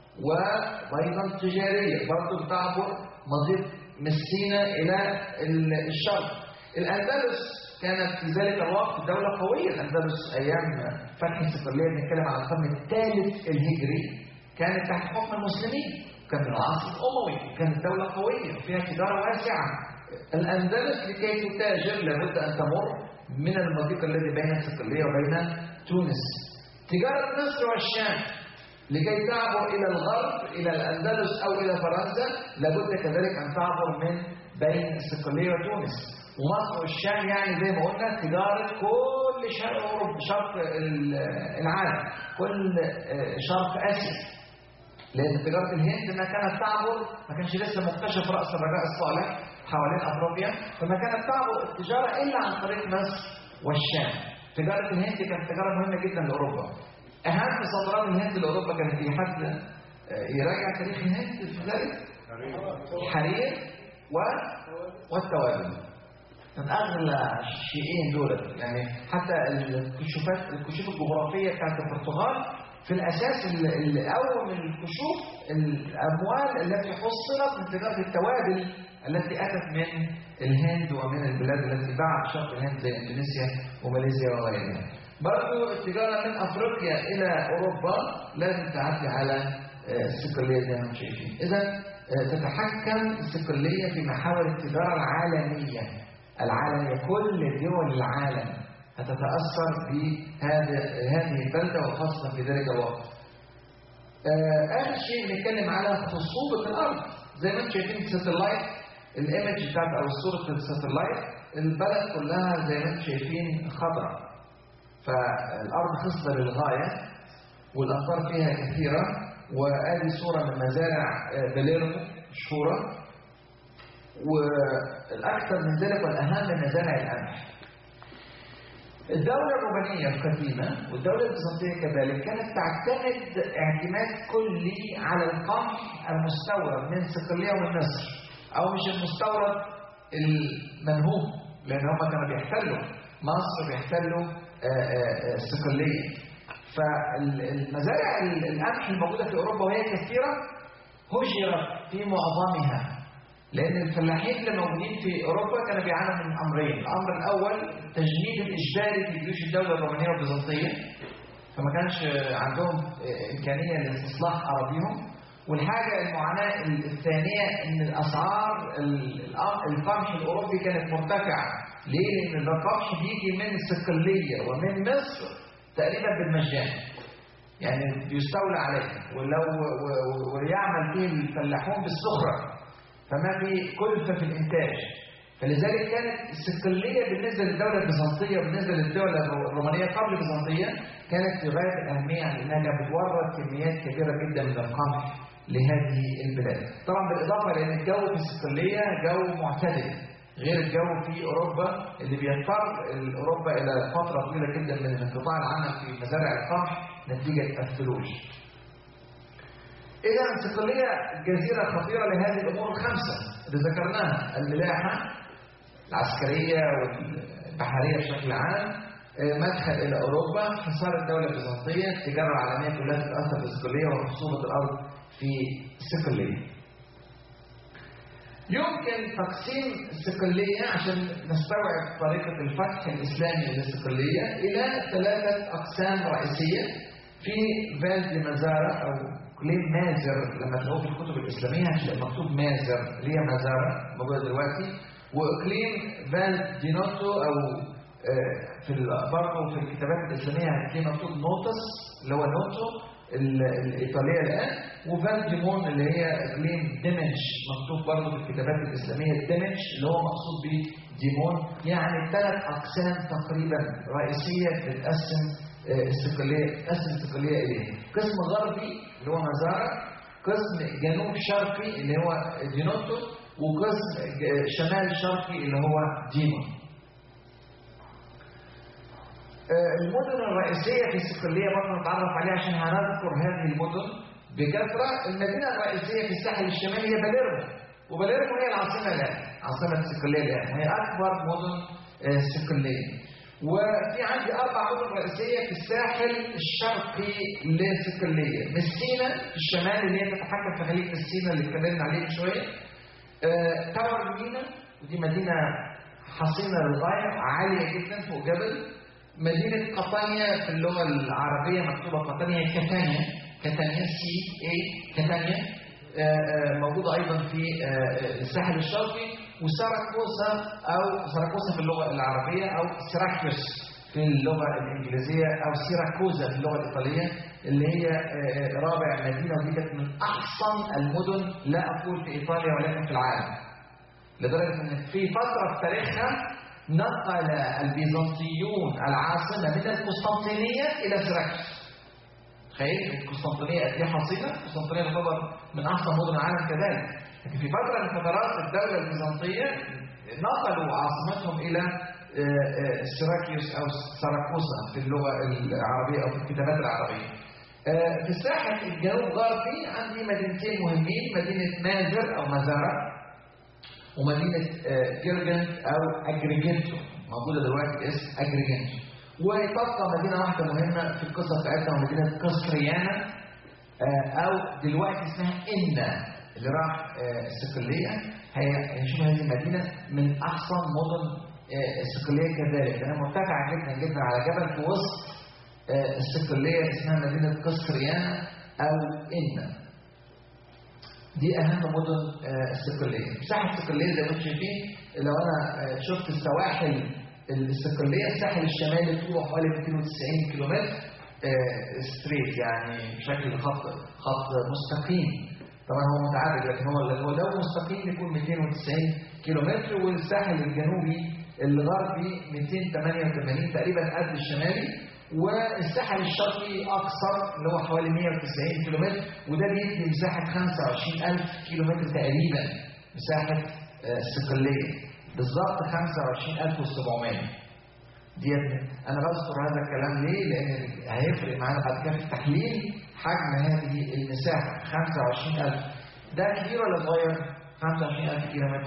وايضا تجاريه برضه بتعبر مضيق مسينا الى الشرق الاندلس كانت في ذلك الوقت دولة قوية الأندلس أيام فتح الصقلية بنتكلم على القرن الثالث الهجري كانت تحت حكم المسلمين كان من العصر الأموي كانت دولة قوية فيها تجارة واسعة الأندلس لكي تتاجر لابد أن تمر من المضيق الذي بين الصقلية وبين تونس تجارة مصر والشام لكي تعبر إلى الغرب إلى الأندلس أو إلى فرنسا لابد كذلك أن تعبر من بين الصقلية وتونس ومصر والشام يعني زي ما قلنا تجارة كل شرق أوروبا شرق العالم كل شرق آسيا لأن تجارة الهند ما كانت تعبر ما كانش لسه مكتشف رأس الرجاء الصالح حوالين أفريقيا فما كانت تعبر التجارة إلا عن طريق مصر والشام تجارة الهند كانت تجارة مهمة جدا لأوروبا أهم صدران الهند لأوروبا كانت في حد يراجع تاريخ الهند في ذلك الحرير و... والتوابل من اغلى الشيئين دول يعني حتى الكشوفات الكشوف الجغرافيه بتاعت البرتغال في الاساس اللي قوم الكشوف الاموال التي حصلت من تجاره التوابل التي اتت من الهند ومن البلاد التي بعد شرق الهند زي اندونيسيا وماليزيا وغيرها. برضو التجاره من افريقيا الى اوروبا لازم تعدي على الصقليه زي ما انتم شايفين. اذا تتحكم الصقليه في محاور التجاره العالميه العالمية كل دول العالم هتتأثر بهذه هذه البلدة وخاصة في ذلك الوقت. آخر شيء نتكلم على خصوبة الأرض زي ما انتم شايفين الساتلايت الايمج بتاعت أو صورة الساتلايت البلد كلها زي ما انتم شايفين خضراء فالأرض خصبة للغاية والأمطار فيها كثيرة وآدي صورة من مزارع بليرمو مشهورة والأكثر من ذلك والأهم مزارع القمح. الدولة الرومانية القديمة والدولة البيزنطية كذلك كانت تعتمد اعتماد كلي على القمح المستورد من صقلية ومن مصر أو مش المستورد المنهوب لأن هم كانوا بيحتلوا مصر بيحتلوا الصقلية فالمزارع القمح الموجودة في أوروبا وهي كثيرة هجرت في معظمها لأن الفلاحين اللي موجودين في أوروبا كانوا بيعانوا من أمرين، الأمر الأول التجنيد الإجباري في جيوش الدولة الرومانية البيزنطية فما كانش عندهم إمكانية لاستصلاح أراضيهم، والحاجة المعاناة الثانية إن الأسعار القمح الأوروبي كانت مرتفعة، ليه؟ لأن القمح بيجي من الصقلية ومن مصر تقريبا بالمجان. يعني بيستولى عليه ولو ويعمل فيه الفلاحون بالسخرة فما في كلفة في الإنتاج فلذلك كانت الصقلية بالنسبة للدولة البيزنطية وبالنسبة للدولة الرومانية قبل البيزنطية كانت في غاية الأهمية لأنها بتورد كميات كبيرة جدا من القمح لهذه البلاد. طبعا بالإضافة لأن الجو في الصقلية جو معتدل غير الجو في أوروبا اللي بيضطر أوروبا إلى فترة طويلة جدا من انقطاع العمل في مزارع القمح نتيجة الثلوج. إذا الصقلية جزيرة خطيرة لهذه الأمور الخمسة اللي ذكرناها الملاحة العسكرية والبحرية بشكل عام مدخل إلى أوروبا حصار الدولة البيزنطية التجارة العالمية كلها تتأثر بالصقلية وخصوبة الأرض في الصقلية يمكن تقسيم الصقلية عشان نستوعب طريقة الفتح الإسلامي للصقلية إلى ثلاثة أقسام رئيسية في فال دي مزارة أو اقليم مازر لما تلاقوه في الكتب الاسلاميه هتلاقي مكتوب مازر اللي هي مزاره موجوده دلوقتي واقليم فال دينوتو او آه، في ال- برضه في الكتابات الاسلاميه هتلاقي مكتوب نوتس اللي هو نوتو ال- الايطاليه الان وفال ديمون اللي هي اقليم ديمنش مكتوب برضه في الكتابات الاسلاميه ديمنش اللي هو مقصود به ديمون يعني ثلاث اقسام تقريبا رئيسيه بتقسم آه، استقلاليه تقسم الاستقلاليه اليه قسم غربي اللي هو مزارع قسم جنوب شرقي اللي هو دينوتو وقسم ج- شمال شرقي اللي هو ديمون آه، المدن الرئيسية في الصقلية برضه نتعرف عليها عشان هنذكر هذه المدن بكثرة المدينة الرئيسية في الساحل الشمالي هي باليرمو وباليرمو هي العاصمة الآن عاصمة الصقلية الآن وهي أكبر مدن آه، الصقلية وفي عندي أربع مدن رئيسية في الساحل الشرقي للصقلية مسينا في الشمال اللي هي تتحكم في خليج مسينا اللي اتكلمنا عليه من شوية آه، تاور مينا ودي مدينة حصينة للغاية عالية جدا فوق جبل مدينة قطانيا في اللغة العربية مكتوبة قطانيا كتانيا كتانيا سي اي كتانيا آه، آه، موجودة أيضا في آه، الساحل الشرقي وساراكوسا أو ساراكوسا في اللغة العربية أو سيراكيوس في اللغة الإنجليزية أو سيراكوزا في اللغة الإيطالية اللي هي آه، آه، رابع مدينة ودي كانت من أحسن المدن لا أقول في إيطاليا ولكن في العالم لدرجة أن في فترة في تاريخها نقل البيزنطيون العاصمة من القسطنطينية إلى سيراكيوس تخيل القسطنطينية قد ايه حصينة القسطنطينية تعتبر من أحسن مدن العالم كذلك لكن في فترة من فترات الدولة البيزنطية نقلوا عاصمتهم إلى آه، آه، سيراكيوس أو ساراكوسا في اللغة العربية أو في الكتابات العربية آه، في الساحل الجنوب غربي عندي مدينتين مهمين مدينة مازر أو مزارة ومدينة آه، جيرجنت أو أجريجنتو موجودة دلوقتي باسم أجريجنتو وتبقى مدينة واحدة مهمة في القصة بتاعتنا ومدينة قسريانا آه، أو دلوقتي اسمها إنا اللي راح آه، الصقلية هي هنشوف هذه المدينة من أحسن مدن آه، الصقلية كذلك لأنها مرتفعة جدا جدا على جبل في وسط آه، الصقلية اسمها مدينة قسريانا أو إنا دي اهم مدن آه، الصقليه مساحه الصقليه زي ما انتم شايفين لو انا آه، شفت السواحل الصقليه الساحل الشمالي طوله حوالي 290 كيلومتر آه، ستريت يعني بشكل خط خط مستقيم طبعا هو متعرج لكن هو هو لو مستقيم يكون 290 كيلومتر والساحل الجنوبي الغربي 288 تقريبا قد الشمالي والساحل الشرقي اقصر اللي هو حوالي 190 كيلومتر وده بيدي مساحه 25000 كيلومتر تقريبا مساحه آه، الصقليه بالظبط 25700 ديت انا بذكر هذا الكلام ليه؟ لان هيفرق معانا بعد كده في التحليل حجم هذه المساحه 25000 ده كبير ولا صغير؟ 25000 كيلومتر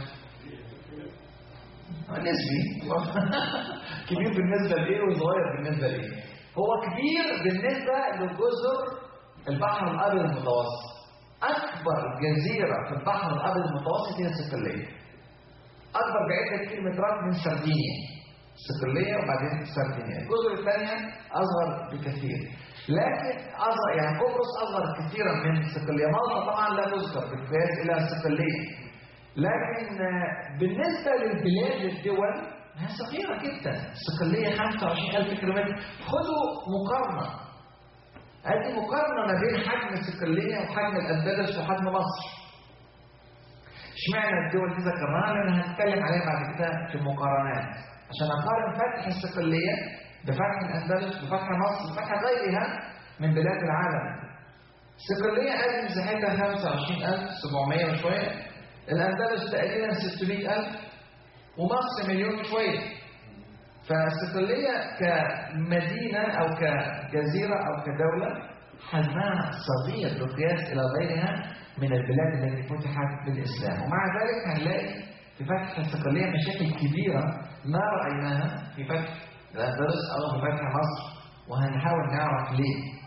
نسبي كبير بالنسبة لإيه وصغير بالنسبة لإيه هو كبير بالنسبة لجزر البحر الأبيض المتوسط أكبر جزيرة في البحر الأبيض المتوسط هي الصقلية أكبر بعدة كيلومترات من سردينيا الصقلية وبعدين سردينيا الجزر الثانية أصغر بكثير لكن أصغر يعني قبرص أصغر كثيرا من الصقلية مالطا طبعا لا تذكر بالقياس إلى الصقلية لكن آه، بالنسبة للبلاد للدول هي صغيرة جدا الصقلية 25000 كيلومتر خذوا مقارنة هذه مقارنة ما بين حجم الصقلية وحجم الأندلس وحجم مصر اشمعنى الدول دي ذكرناها لأن هنتكلم عليها بعد كده في المقارنات عشان أقارن فتح الصقلية بفتح الأندلس بفتح مصر بفتح غيرها من بلاد العالم الصقلية قد مساحتها 25700 وشوية الأندلس تقريبا 600000 ومصر مليون وشوية فالصقلية كمدينة أو كجزيرة أو كدولة حجمها صغير بالقياس إلى غيرها من البلاد التي فتحت بالإسلام ومع ذلك هنلاقي في فتح الصقلية مشاكل كبيرة ما رأيناها في فتح الأندلس أو في فتح مصر وهنحاول نعرف ليه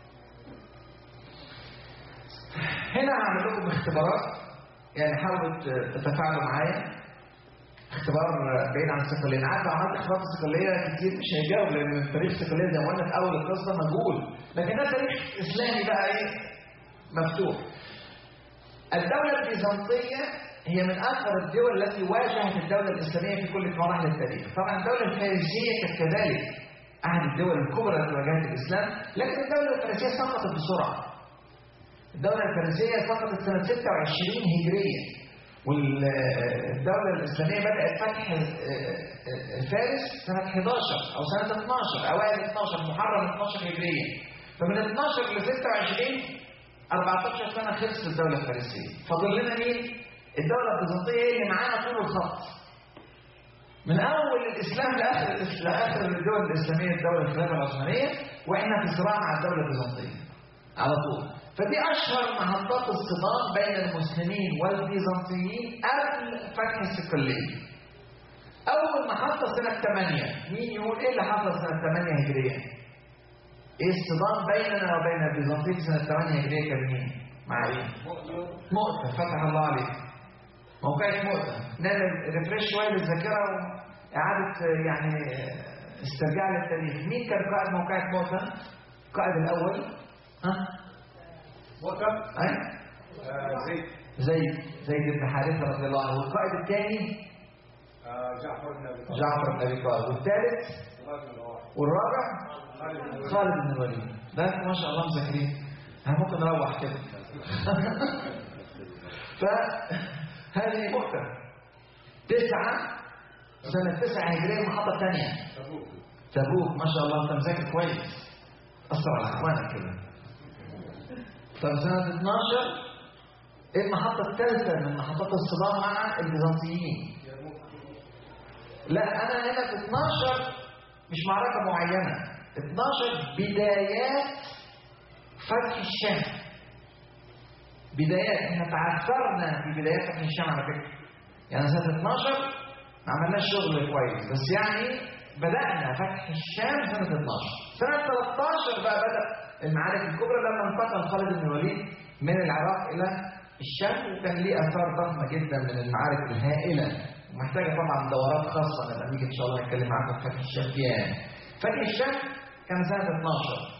هنا هعمل لكم اختبارات يعني حاولوا تتفاعلوا معايا اختبار بعيد عن الصقليه انا عارف لو عملت اختبار في الصقليه كتير مش هيجاوب لان تاريخ الصقليه زي ما قلنا في اول القصه مجهول لكن ده تاريخ اسلامي بقى ايه مفتوح الدولة البيزنطية هي من أكثر الدول التي واجهت الدولة الإسلامية في كل مراحل التاريخ طبعا الدولة الفارسية كانت كذلك أحد الدول الكبرى التي واجهت الإسلام لكن الدولة الفارسية سقطت بسرعة الدولة الفارسية سقطت سنة 26 هجرية والدولة الإسلامية بدأت فتح الفارس سنة 11 أو سنة 12 أوائل 12 محرم 12 هجرية فمن 12 ل 26 14 سنة خلصت الدولة الفارسية فاضل لنا مين؟ الدولة البيزنطية اللي معانا طول الخط من أول الإسلام لآخر لآخر الدول الإسلامية الدولة الإسلامية العثمانية وإحنا في صراع مع الدولة البيزنطية على طول فدي أشهر محطات الصدام بين المسلمين والبيزنطيين قبل فتح الصقلية أول محطة سنة 8 مين يقول إيه اللي حصل سنة 8 هجرية؟ إيه الصدام بيننا وبين البيزنطيين سنة 8 هجرية كان مين؟ مع إيه؟ مؤتة فتح الله عليك موقعة مؤتة نعمل ريفريش شوية للذاكرة وإعادة يعني استرجاع للتاريخ مين كان قائد موقعة مؤتة؟ القائد الأول ها؟ مؤتة أي؟ آه، زيد زيد زيد بن حارثة رضي الله عنه والقائد الثاني آه، جعفر بن ابي طالب جعفر بن أبي طالب والثالث خالد بن الرواح والرابع خالد بن الوليد خالد بن الوليد ده ما شاء الله مذاكرين انا ممكن نروح كده فهذه مؤتة تسعة سنة تسعة هجرية المحطة الثانية تبوك تبوك ما شاء الله انت مذاكر كويس أثر على اخوانك كده طب سنة 12 ايه المحطة الثالثة من محطات الصدام مع البيزنطيين لا انا هنا في 12 مش معركة معينة 12 بدايات فتح الشام بدايات احنا تعثرنا في بدايات فتح الشام على فكرة يعني سنة 12 ما عملناش شغل كويس بس يعني بدأنا فتح الشام سنة 12 سنة 13 بقى بدأ المعارك الكبرى لما انتقل خالد بن الوليد من العراق إلى الشام وكان ليه آثار ضخمة جدا من المعارك الهائلة ومحتاجة طبعا دورات خاصة لما نيجي إن شاء الله نتكلم معاكم في فتح الشام فيها يعني. فتح الشام كان سنة 12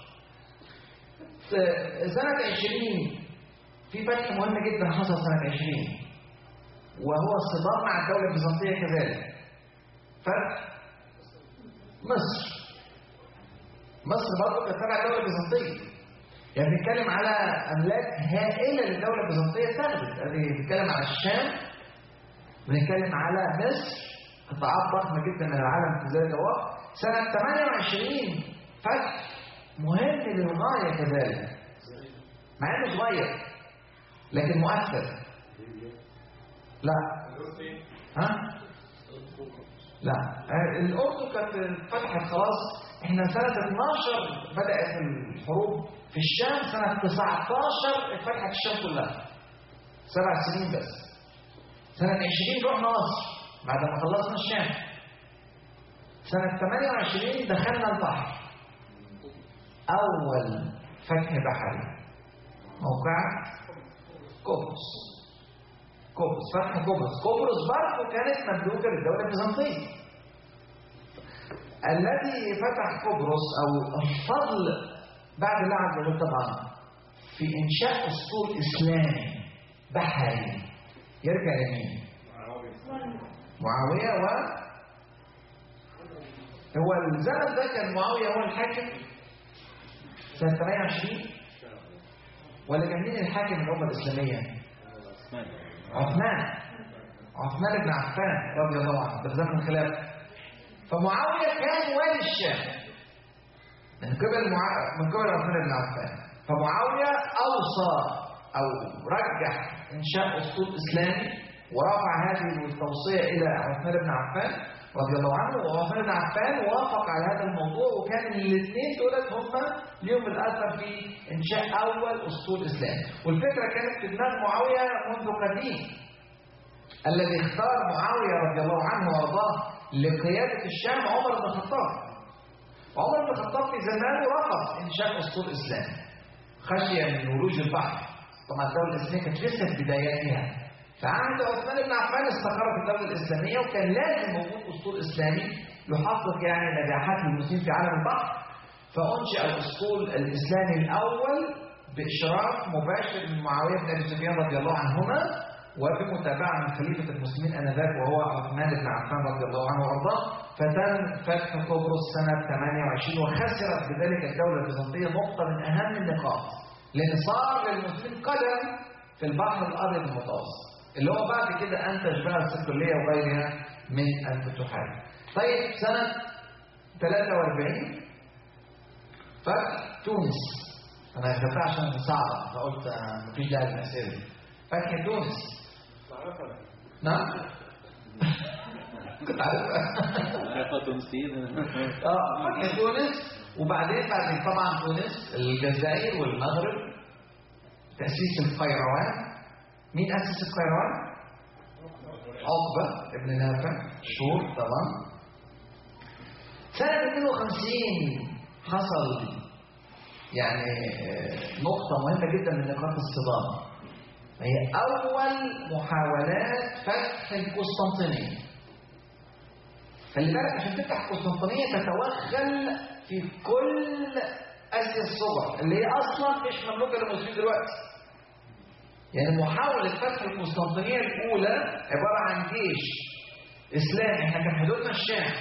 س- سنة 20 في فتح مهم جدا حصل سنة 20 وهو الصدام مع الدولة البيزنطية كذلك فتح مصر مصر برضه كانت تبع الدولة البيزنطية يعني بنتكلم على أملاك هائلة للدولة البيزنطية اتخذت يعني بنتكلم على الشام بنتكلم على مصر قطاعات ضخمة جدا من العالم في ذلك الوقت سنة 28 فتح مهم للغاية كذلك مع انه صغير لكن مؤثر لا ها لا آه، الأردن كانت فتحت خلاص احنا سنة 12 بدأت الحروب في الشام سنة 19 اتفتحت الشام كلها سبع سنين بس سنة 20 رحنا مصر بعد ما خلصنا الشام سنة 28 دخلنا البحر أول فتح بحري موقع قبرص قبرص فتح قبرص قبرص برضه كانت مملوكة للدولة البيزنطية الذي فتح قبرص أو الفضل بعد الله عز وجل طبعا في إنشاء أسطول إسلامي بحري يرجع لمين؟ معاوية و هو الزمن ده كان معاوية هو الحاكم سنة 28 ولا كان مين الحاكم الأمة الإسلامية؟ عثمان عثمان بن عفان رضي الله عنه ده في زمن الخلافة فمعاوية كان والي الشام من قبل مع... من قبل عثمان بن عفان فمعاوية أوصى أو رجح إنشاء أسطول إسلامي ورفع هذه التوصية إلى عثمان بن عفان رضي الله عنه وعثمان بن عفان وافق على هذا الموضوع وكان الاثنين دولت هم ليهم الأثر في إنشاء أول أسطول إسلامي والفكرة كانت في دماغ معاوية منذ قديم الذي اختار معاوية رضي الله عنه وارضاه لقيادة الشام عمر بن الخطاب عمر بن الخطاب في زمانه رفض إنشاء أسطول إسلامي خشية من ولوج البحر طبعا الدولة الإسلامية كانت لسه في بداياتها فعهد عثمان بن عفان استقرت الدولة الإسلامية وكان لازم وجود أسطول إسلامي يحقق يعني نجاحات للمسلمين في عالم البحر فأنشئ الأسطول الإسلامي الأول بإشراف مباشر من معاوية بن أبي سفيان رضي الله عنهما وبمتابعة من خليفة المسلمين آنذاك وهو عثمان بن عفان رضي الله عنه وأرضاه فتم فتح قبرص سنة 28 وخسرت بذلك الدولة البيزنطية نقطة من أهم النقاط لأن صار للمسلمين قدم في البحر الأبيض المتوسط اللي هو بعد كده أنتج بقى الصقلية وغيرها من الفتوحات طيب سنة 43 فتح تونس انا كتبتها عشان صعبه فقلت آه، مفيش داعي للاسئله فتح تونس نعم كنت عارفها عارفة تونسيين اه فتح تونس وبعدين بعدين طبعا تونس الجزائر والمغرب تاسيس القيروان مين اسس القيروان؟ عقبه ابن نافع شور تمام سنة 52 حصل يعني آه، نقطة مهمة جدا من نقاط الصدام هي أول محاولات فتح القسطنطينية خلي بالك عشان تفتح القسطنطينية تتوغل في كل آسيا الصغرى اللي هي أصلا مش مملوكة للمسلمين دلوقتي يعني محاولة فتح القسطنطينية الأولى عبارة عن جيش إسلامي احنا كان حدودنا الشام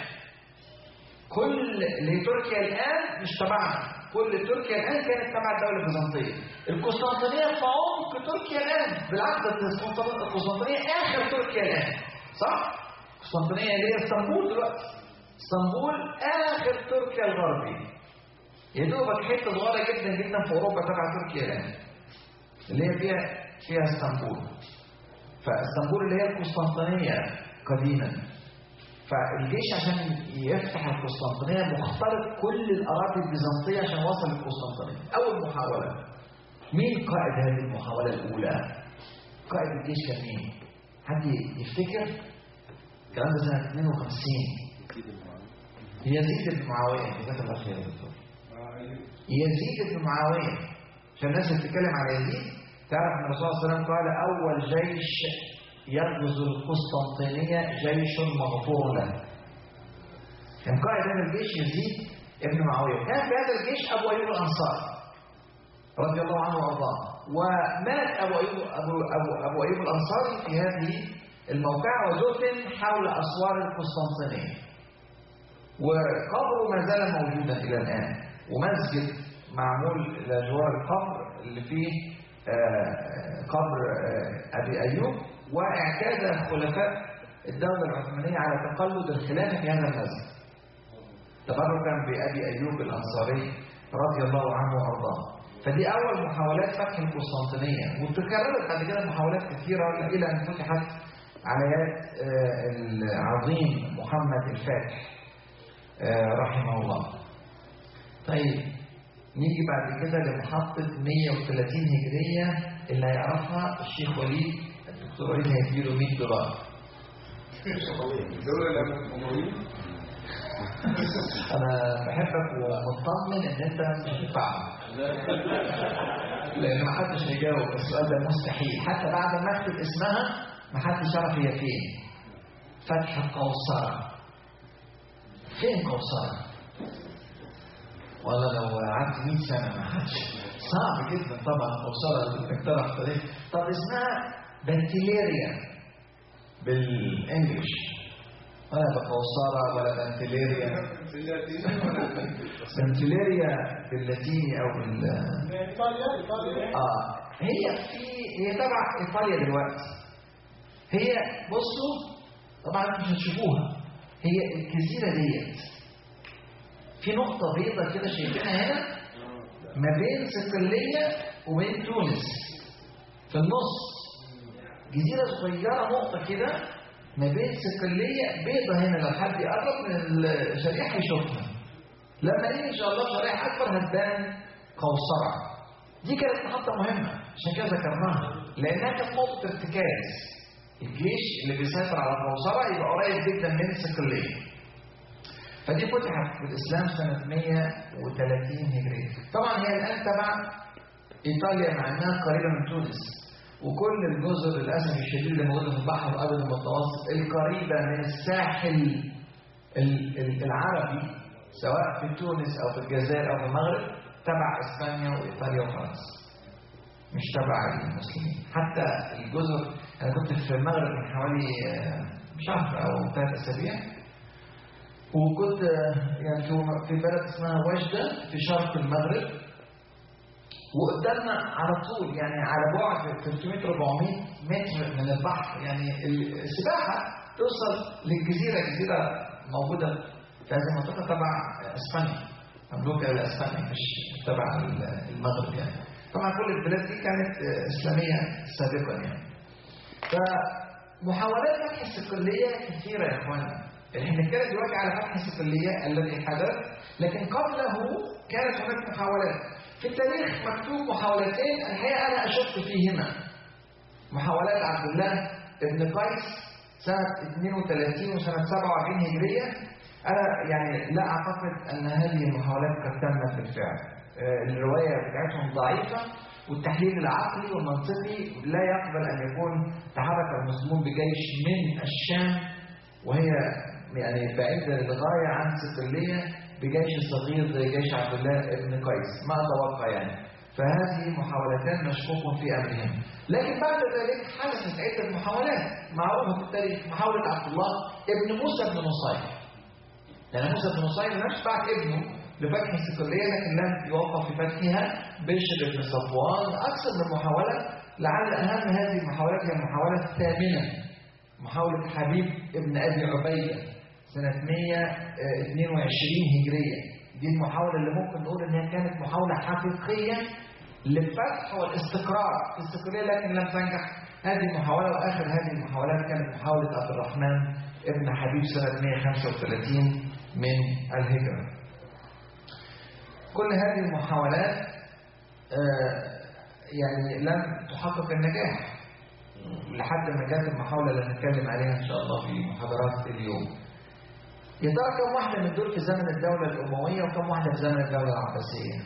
كل اللي تركيا الآن مش تبعنا كل تركيا الآن كانت تبع الدولة البيزنطية القسطنطينية في عمق تركيا الآن بالعكس القسطنطينية القسطنطينية آخر تركيا الآن صح؟ القسطنطينية اللي هي اسطنبول دلوقتي اسطنبول آخر تركيا الغربي يا دوبك حتة صغيرة جدا جدا في أوروبا تبع تركيا الآن اللي هي فيها فيها اسطنبول فاسطنبول اللي هي القسطنطينية قديما فالجيش عشان يفتح القسطنطينية مخترق كل الأراضي البيزنطية عشان وصل للقسطنطينية أول محاولة مين قائد هذه المحاولة الأولى؟ قائد الجيش كان مين؟ حد يفتكر؟ الكلام ده سنة 52 يزيد بن معاوية جزاك الله خير يا دكتور يزيد بن معاوية عشان الناس اللي بتتكلم على يزيد تعرف ان الرسول صلى الله عليه وسلم قال أول جيش يغزو القسطنطينية جيش مغفور له كان قائد هذا الجيش يزيد ابن معاوية كان في هذا الجيش أبو أيوب الأنصاري رضي الله عنه وأرضاه ومات أبو أيوب, أبو, أبو, أبو أيوب الأنصاري في هذه الموقعة ودفن حول أسوار القسطنطينية وقبره ما زال موجودا إلى الآن ومسجد معمول إلى جوار القبر اللي فيه آه، قبر آه، أبي أيوب واعتاد خلفاء الدولة العثمانية على تقلد الخلافة في هذا المسجد تبركا بأبي أيوب الأنصاري رضي الله عنه وأرضاه فدي أول محاولات فتح القسطنطينية وتكررت بعد كده محاولات كثيرة إلى أن فتحت على يد آه، العظيم محمد الفاتح آه، رحمه الله طيب نيجي بعد كده لمحطة 130 هجرية اللي هيعرفها الشيخ وليد الدكتور وليد هيديله 100 دولار الدولة الأموية أنا بحبك ومطمن إن أنت مش هتدفعها لأن محدش هيجاوب السؤال ده مستحيل حتى بعد ما أكتب اسمها محدش يعرف هي فين فتح قوصرة فين قوصرة؟ والله لو قعدت 100 سنة ما حدش صعب جدا طبعا قوصرة انك تعرف طريق طب اسمها بنتيليريا بالانجلش ولا بقوصرة ولا بنتيليريا في اللاتيني ولا بنتيليريا باللاتيني او بال إيطاليا إيطاليا اه هي في هي تبع ايطاليا دلوقتي هي بصوا طبعا مش هتشوفوها هي الجزيره ديت في نقطه بيضاء كده شايفينها هنا ما بين صقليه وبين تونس في النص جزيره صغيره نقطه كده ما بين صقليه بيضاء هنا لو حد يقرب من الشريحه يشوفها لما نيجي ان شاء الله شريحه اكبر هتبان قوصره دي كانت محطة مهمة عشان كده ذكرناها لأنها كانت نقطة ارتكاز الجيش اللي بيسيطر على القوصرة يبقى قريب جدا من صقلية فدي فتحت في الإسلام سنة 130 هجرية طبعا هي الآن تبع إيطاليا مع إنها قريبة من تونس وكل الجزر للأسف الشديد اللي موجودة في البحر الأبيض المتوسط القريبة من الساحل ال- ال- العربي سواء في تونس أو في الجزائر أو في المغرب تبع اسبانيا وايطاليا وفرنسا مش تبع المسلمين حتى الجزر انا كنت في المغرب من حوالي آه، شهر او ثلاث اسابيع وكنت آه، يعني في- في بلد اسمها وجده في شرق المغرب وقدامنا على طول يعني على بعد 300 400 متر من البحر يعني السباحه توصل للجزيره جزيره موجوده في هذه المنطقه تبع اسبانيا مملوكه لاسبانيا مش تبع المغرب يعني طبعا كل البلاد دي كانت اسلاميه سابقا يعني فمحاولات فتح الصقليه كثيره يا اخوانا احنا بنتكلم دلوقتي على فتح الصقليه الذي حدث لكن قبله كانت هناك محاولات في التاريخ مكتوب محاولتين الحقيقه انا اشك فيهما محاولات عبد الله ابن قيس سنه 32 وسنه 47 هجريه انا يعني لا اعتقد ان هذه المحاولات قد تمت بالفعل آه، الروايه بتاعتهم ضعيفه والتحليل العقلي والمنطقي لا يقبل ان يكون تحرك المسلمون بجيش من الشام وهي يعني بعيدة للغاية عن صقلية بجيش صغير زي جيش عبد الله بن قيس ما أتوقع يعني فهذه محاولتان مشكوك في أمرهم لكن بعد ذلك حدثت عدة محاولات معروفة في التاريخ محاولة عبد الله ابن موسى بن نصير لأن موسى بن نصير نفسه بعت ابنه لفتح الصقلية لكن لم يوفق في فتحها بشر بن صفوان أكثر من محاولة لعل أهم هذه المحاولات هي المحاولة الثامنة محاولة حبيب ابن أبي عبيدة سنة 122 هجرية دي المحاولة اللي ممكن نقول إنها كانت محاولة حقيقية للفتح والاستقرار في الصقلية لكن لم تنجح هذه المحاولة وآخر هذه المحاولات كانت محاولة عبد الرحمن ابن حبيب سنة 135 من الهجرة كل هذه المحاولات آه، يعني لم تحقق النجاح لحد ما جت المحاولة اللي هنتكلم عليها إن شاء الله في محاضرات اليوم. يا ترى كم واحدة من دول في زمن الدولة الأموية وكم واحدة في زمن الدولة العباسية؟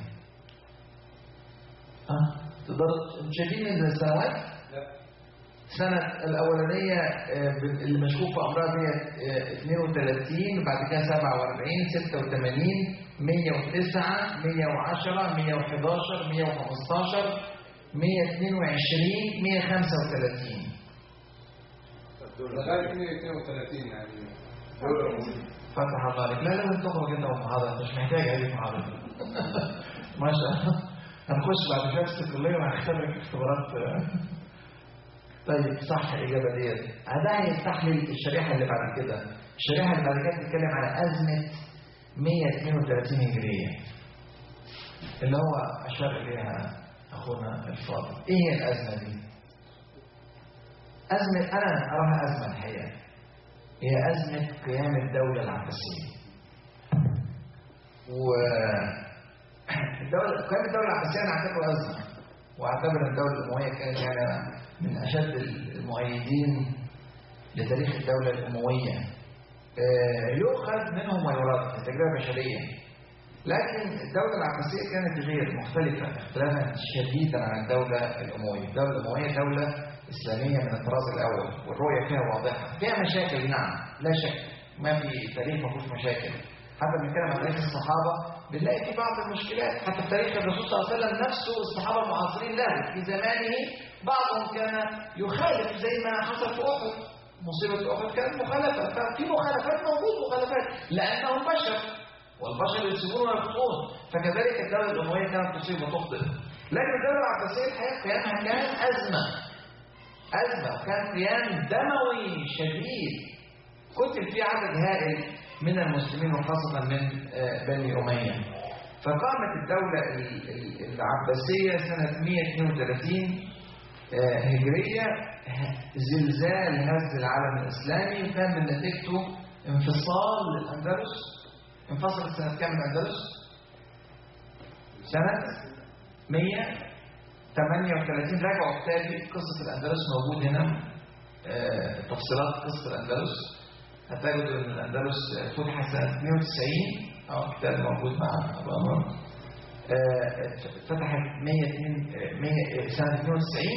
ها؟ تقدروا انتوا شايفين السنوات؟ لا السنة الأولانية آه، اللي مشكوك في أمرها دي آه، 32 بعد كده 47 86 109 110 111 115 122 135 لغايه 32 يعني دولة موجودة. فتح الله عليك لا لازم تخرج انت ومحاضرة انت مش محتاج هذه المحاضرة ما شاء الله هنخش بعد شوية في الكلية وهنختبرك اختبارات آه. طيب صح الإجابة ديت ده هيفتح لي الشريحة اللي بعد كده الشريحة اللي بعد كده بتتكلم على أزمة 132 هجرية اللي هو أشار إليها أخونا الفاضل إيه هي الأزمة دي؟ أزمة أنا أراها أزمة الحقيقة هي أزمة قيام الدولة العباسية و الدولة قيام الدولة العباسية أنا أعتبره أزمة وأعتبر الدولة الأموية كانت يعني من أشد المؤيدين لتاريخ الدولة الأموية آه، يؤخذ منهم ويراد كتجربة بشرية لكن الدولة العباسية كانت غير مختلفة اختلافا شديدا عن الدولة الأموية الدولة الأموية دولة إسلامية من الطراز الأول والرؤية فيها واضحة فيها مشاكل نعم لا شك ما في تاريخ ما فيهوش مشاكل حتى بنتكلم عن تاريخ الصحابة بنلاقي في بعض المشكلات حتى في تاريخ الرسول صلى الله عليه وسلم نفسه الصحابة المعاصرين له في زمانه بعضهم كان يخالف زي ما حصل في أحد مصيبة أحد كانت مخالفة ففي مخالفات موجود مخالفات لأنهم بشر والبشر يصيبون ويخطئون فكذلك الدولة الأموية كانت تصيب وتخطئ لكن الدولة العباسية الحقيقة قيامها كان أزمة أزمة وكان قيام دموي شديد قتل فيه عدد هائل من المسلمين وخاصة من آه، بني أمية فقامت الدولة ال- ال- العباسية سنة 132 آه، هجرية زلزال هز العالم الإسلامي وكان من نتيجته انفصال للأندلس انفصلت سنة كام الأندلس؟ سنة 138 رجعوا تاني قصة الأندلس موجود هنا آه، تفصيلات قصة الأندلس هتجدوا إن الأندلس فتحت سنة 92 أو كتاب موجود مع أبو أمر آه، فتحت 102 آه، 100 سنة 92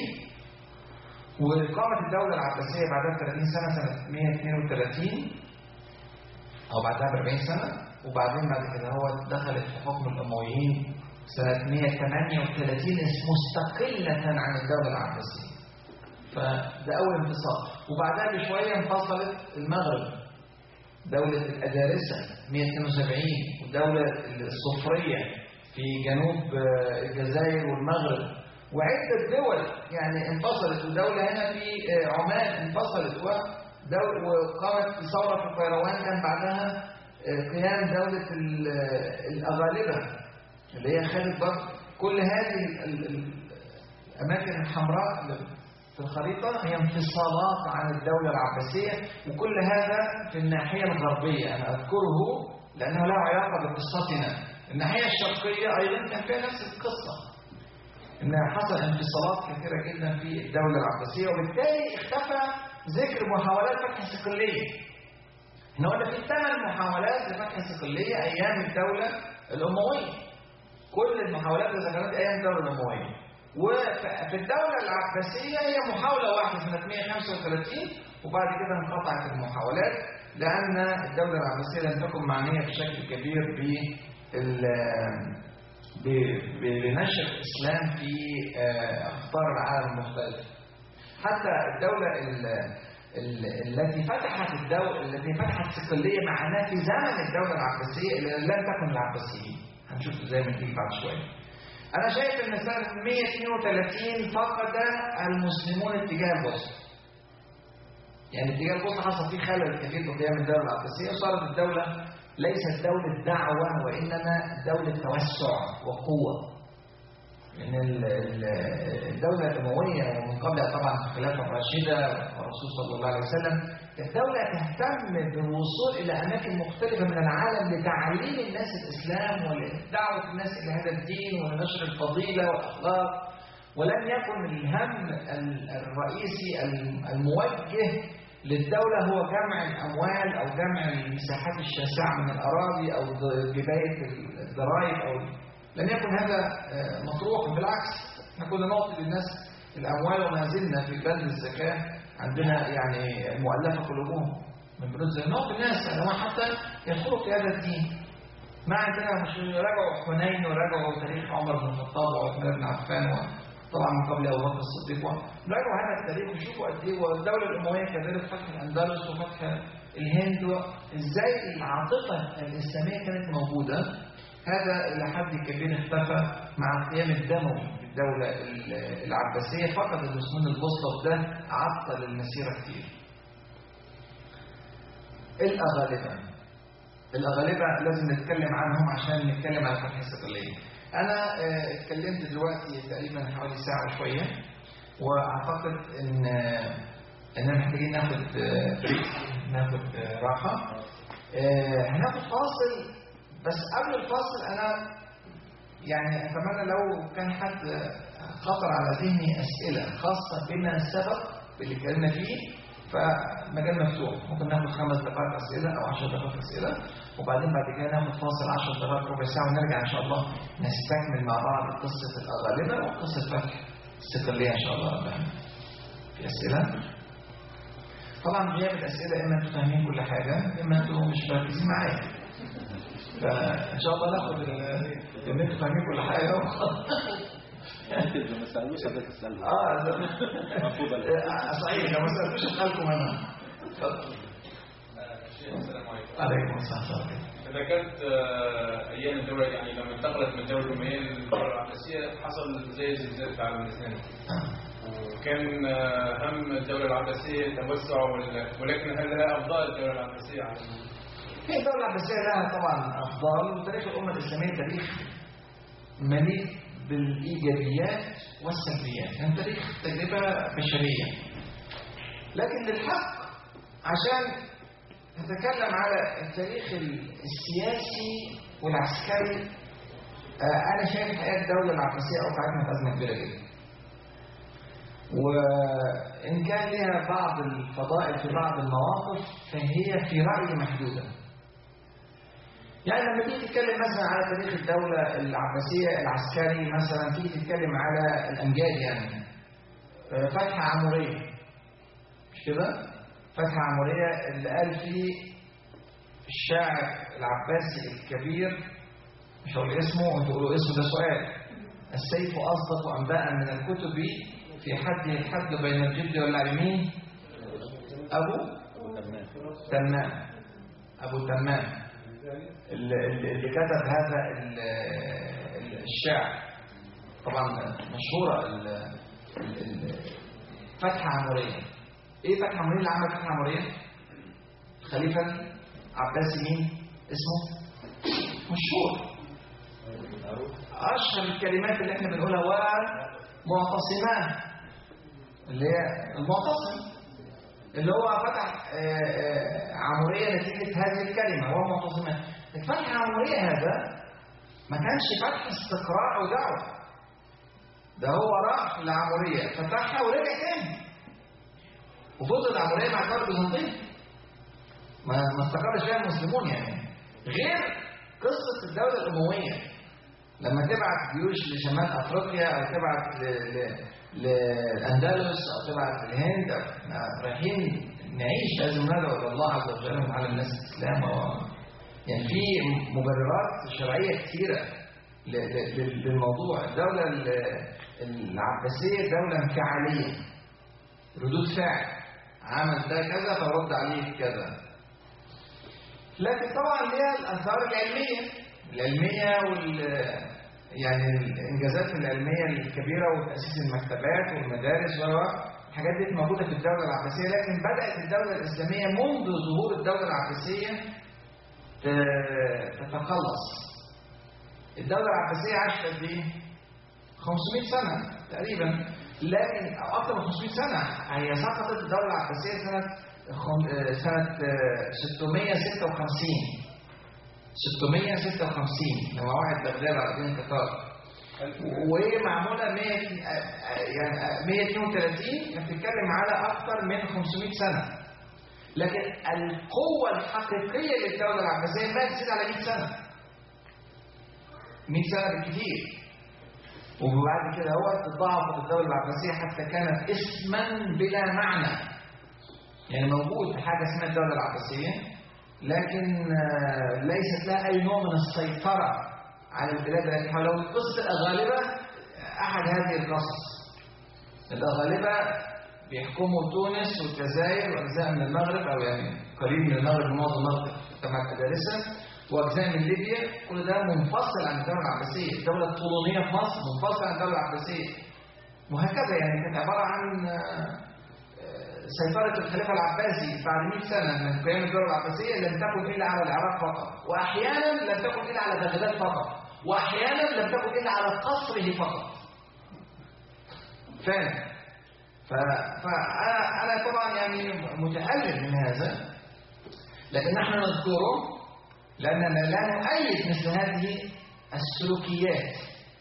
وقامت الدولة العباسية بعدها ب 30 سنة سنة 132 أو بعدها ب 40 سنة وبعدين بعد كده هو دخلت في حكم الأمويين سنة 138 مستقلة عن الدولة العباسية فده أول انفصال وبعدها بشوية انفصلت المغرب دولة الأدارسة 172 ودولة الصفرية في جنوب آه، الجزائر والمغرب وعدة دول يعني انفصلت ودولة هنا في آه، عمان انفصلت ودول وقامت في ثورة في القيروان كان بعدها آه، قيام دولة ال- آه، الأغالبة اللي هي خالد بكر كل هذه ال- ال- الأماكن الحمراء اللي في الخريطة هي انفصالات عن الدولة العباسية وكل هذا في الناحية الغربية أنا أذكره لأنه له علاقة بقصتنا الناحية الشرقية أيضا كان فيها نفس القصة إن حصل انفصالات كثيرة جدا في الدولة العباسية وبالتالي اختفى ذكر محاولات فتح صقلية إحنا قلنا في ثمان محاولات لفتح صقلية أيام الدولة الأموية كل المحاولات اللي ذكرت أيام الدولة الأموية وفي الدولة العباسية هي محاولة واحدة سنة 135 وبعد كده انقطعت المحاولات لأن الدولة العباسية لم تكن معنية بشكل كبير بال- ب- بنشر الإسلام في آه، أخطار العالم المختلفة حتى الدولة ال- ال- التي فتحت الدولة التي فتحت صقلية معناها في زمن الدولة العباسية اللي لم تكن العباسيين هنشوف ازاي ما تيجي بعد شوية أنا شايف إن سنة 132 فقد المسلمون اتجاه البوسطة يعني اتجاه البوسطة حصل فيه خلل كبير في قيام الدولة العباسية وصارت الدولة ليست دولة دعوة وإنما دولة توسع وقوة لأن ال- ال- الدولة الأموية ومن قبلها طبعا الخلافة الراشدة والرسول صلى الله عليه وسلم الدولة تهتم بالوصول إلى أماكن مختلفة من العالم لتعليم الناس الإسلام ولدعوة الناس إلى هذا الدين ولنشر الفضيلة والأخلاق ولم يكن الهم ال- الرئيسي الم- الموجه للدولة هو جمع الأموال أو جمع المساحات الشاسعة من الأراضي أو ض- جباية الضرائب أو لم يكن هذا آه، مطروحا بالعكس احنا كنا نعطي للناس الأموال وما زلنا في بند الزكاة عندنا يعني مؤلفة قلوبهم من بنود الزكاة نعطي الناس أنواع حتى يدخلوا في هذا الدين ما عندنا مش راجعوا حنين وراجعوا تاريخ عمر بن الخطاب وعثمان بن عفان وطبعا من قبل ابو بكر الصديق راجعوا هذا التاريخ وشوفوا قد ايه والدوله الامويه كذلك فتح الاندلس وفتح الهند ازاي العاطفه الاسلاميه كانت موجوده هذا الى حد كبير اختفى مع القيام الدموي للدوله ال- العباسيه فقد المسلمين البوسطه وده عطل المسيره كتير الاغالبه الأغالبة لازم نتكلم عنهم عشان نتكلم على فتح الصقلية. أنا آه، اتكلمت دلوقتي تقريبا حوالي ساعة وشوية وأعتقد إن آه، إننا محتاجين ناخد آه، بريك ناخد آه، راحة. آه، هناخد فاصل بس قبل الفاصل أنا يعني أتمنى لو كان حد آه، خطر على ذهني أسئلة خاصة بما سبق باللي اتكلمنا فيه فمجال مفتوح ممكن ناخد خمس دقائق اسئله او 10 دقائق اسئله وبعدين بعد كده ناخد فاصل 10 دقائق ربع ساعه ونرجع ان شاء الله نستكمل مع بعض قصه الاغالبه وقصه فتح الصقليه ان شاء الله رب العالمين. في اسئله؟ طبعا غياب الاسئله اما انتوا فاهمين كل حاجه اما انتوا مش مركزين معايا. فان شاء الله ناخد ال- ان انتوا فاهمين كل حاجه إذا ما سألوش حضرتك تسأله اه ده- مفروض عليك. آه، صحيح لو ما سالتوش اسالكم انا اتفضل السلام عليكم عليكم السلام ذكرت آه، ايام الدوله يعني لما انتقلت من الدوله الرومانيه للدوله العباسيه حصل زي زلزال في العالم الاسلامي وكان آه، هم الدوله العباسيه التوسع وال- ولكن هل لها افضال الدوله العباسيه على هي الدولة العباسية لها طبعا أفضال وتاريخ الأمة الإسلامية تاريخ مليء بالإيجابيات والسلبيات يعني تاريخ تجربة بشرية لكن للحق عشان نتكلم على التاريخ السياسي والعسكري آه، أنا شايف حياة الدولة العباسية أوقعتنا في أزمة كبيرة جدا وإن كان لها بعض الفضائل في بعض المواقف فهي في رأيي محدودة يعني لما تيجي تتكلم مثلا على تاريخ الدولة العباسية العسكري مثلا تيجي تتكلم على الأمجاد يعني آه، فتح عمورية مش كده؟ فتح عمورية اللي قال فيه الشاعر العباسي الكبير مش هقول اسمه وانتوا تقولوا اسمه ده سؤال السيف اصدق انباء من الكتب في حد الحد بين الجد والعلمين ابو تمام ابو تمام اللي, اللي اللي كتب هذا ال- ال- الشعر طبعا مشهوره ال- ال- ال- فتحه عموريه ايه فتحه عموريه اللي عمل فتحه عموريه خليفه عباسي مين اسمه مشهور اشهر الكلمات اللي احنا بنقولها ومعتصمان اللي هي المعتصم اللي هو فتح آه، آه، عمورية نتيجة هذه الكلمة هو معتصمان الفتح عمورية هذا ما كانش فتح استقراء أو دعوة ده هو راح لعمورية فتحها ورجع تاني وفضل العمورية مع الدولة البيزنطية ما ما استقرش فيها المسلمون يعني غير قصة الدولة الأموية لما تبعت جيوش لشمال افريقيا او تبعت ل- ل- للاندلس او تبعت للهند احنا رايحين نعيش لازم ندعو الى الله عز وجل وعلى الناس الاسلام و... يعني في مبررات شرعيه كثيره ل- ل- ل- للموضوع الدوله ال- العباسيه دوله انفعاليه ردود فعل عمل ده كذا فرد عليه كذا لكن طبعا ليها الاثار العلميه العلميه وال يعني الانجازات العلميه الكبيره وتاسيس المكتبات والمدارس و الحاجات دي موجوده في الدوله العباسيه لكن بدات الدوله الاسلاميه منذ ظهور الدوله العباسيه ت- تتقلص الدوله العباسيه عاشت قد ايه 500 سنه تقريبا لكن أو اكثر من 500 سنه هي سقطت الدوله العباسيه سنه خم- آه، سنه آه، 656 656 لما وقعت بغداد على دين قطار وهي معموله 100 يعني 132 بتتكلم على اكثر من 500 سنه لكن القوه الحقيقيه للدوله العباسيه ما تزيد على 100 سنه 100 سنه بالكثير وبعد كده هو تضاعفت الدوله العباسيه حتى كانت اسما بلا معنى يعني موجود في حاجه اسمها الدوله العباسيه لكن آه، ليست لها اي نوع من السيطره على البلاد التي حولها قصه الاغالبه احد هذه القصص الاغالبه بيحكموا تونس والجزائر واجزاء من المغرب او يعني قليل من المغرب ومعظم المغرب كما تدرسها واجزاء من ليبيا كل ده منفصل عن الدوله العباسيه الدوله الطولونيه في مصر منفصله عن الدوله العباسيه وهكذا يعني كانت عباره عن آه، سيطرة الخليفة العباسي بعد 100 سنة من قيام الدولة العباسية لم تكن إلا على العراق فقط وأحيانا لم تكن إلا على بغداد فقط وأحيانا لم تكن إلا على قصره فقط فاهم ف- فأنا أنا طبعا يعني متألم من هذا لكن نحن نذكره لأننا لا نؤيد مثل هذه السلوكيات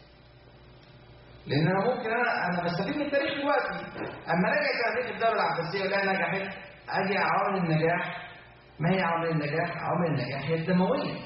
لان انا ممكن انا انا بستفيد من التاريخ دلوقتي اما راجع تاريخ الدوله العباسيه ولا نجحت اجي عوامل النجاح ما هي عوامل النجاح؟ عوامل النجاح هي الدمويه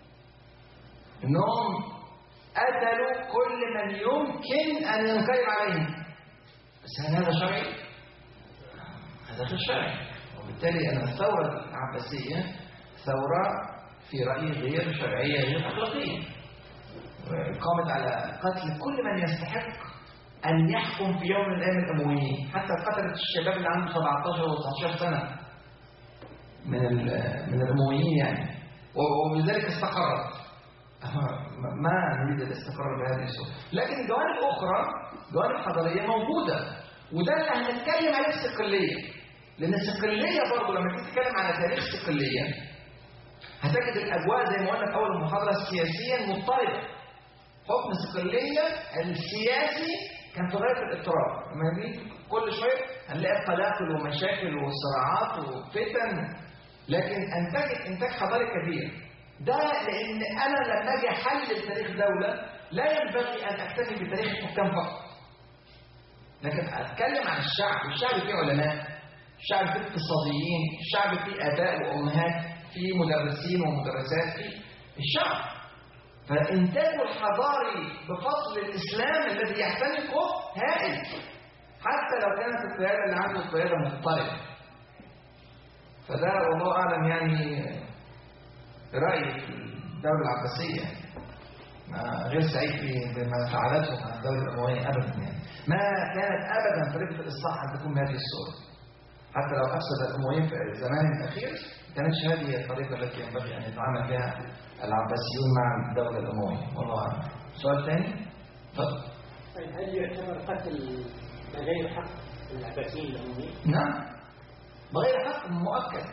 انهم قتلوا كل من يمكن ان ينقلب عليهم بس هل هذا شرعي؟ هذا غير شرعي وبالتالي ان الثوره العباسيه ثوره في رايي غير شرعيه غير اخلاقيه قامت على قتل كل من يستحق أن يحكم في يوم من الأيام الأمويين حتى قتلت الشباب اللي عنده 17 و 19 سنة من ال- من الأمويين يعني و- وبذلك استقرت ما نريد الاستقرار بهذه الصورة لكن جوانب أخرى جوانب حضارية موجودة وده اللي هنتكلم عليه في الصقلية لأن الصقلية برضه لما تيجي تتكلم على تاريخ الصقلية هتجد الأجواء زي ما قلنا في أول المحاضرة سياسيا مضطربة حكم الصقلية السياسي كان في غاية الاضطراب لما نيجي كل شوية هنلاقي قلاقل ومشاكل وصراعات وفتن لكن انتجت انتاج حضاري كبير ده لان انا لما اجي احلل تاريخ دوله لا ينبغي ان اكتفي بتاريخ الحكام فقط لكن اتكلم عن الشعب والشعب فيه علماء الشعب فيه اقتصاديين الشعب فيه اباء وامهات فيه مدرسين ومدرسات فيه الشعب فإنتاجه الحضاري بفضل الإسلام الذي يحتنقه هائل حتى لو كانت القيادة اللي عنده القيادة مضطربة فده والله أعلم يعني رأيي في الدولة العباسية ما غير سعيد في- بما فعلته مع الدولة الأموية أبدا يعني ما كانت أبدا طريقة الإصلاح أن تكون بهذه الصورة حتى لو أفسد الأمويين في الزمان الأخير ما كانتش هذه الطريقة التي ينبغي أن يتعامل بها العباسيون مع الدولة الأموية والله أعلم سؤال ثاني؟ تفضل طيب هل يعتبر قتل بغير حق العباسيين الأمويين؟ نعم بغير حق مؤكد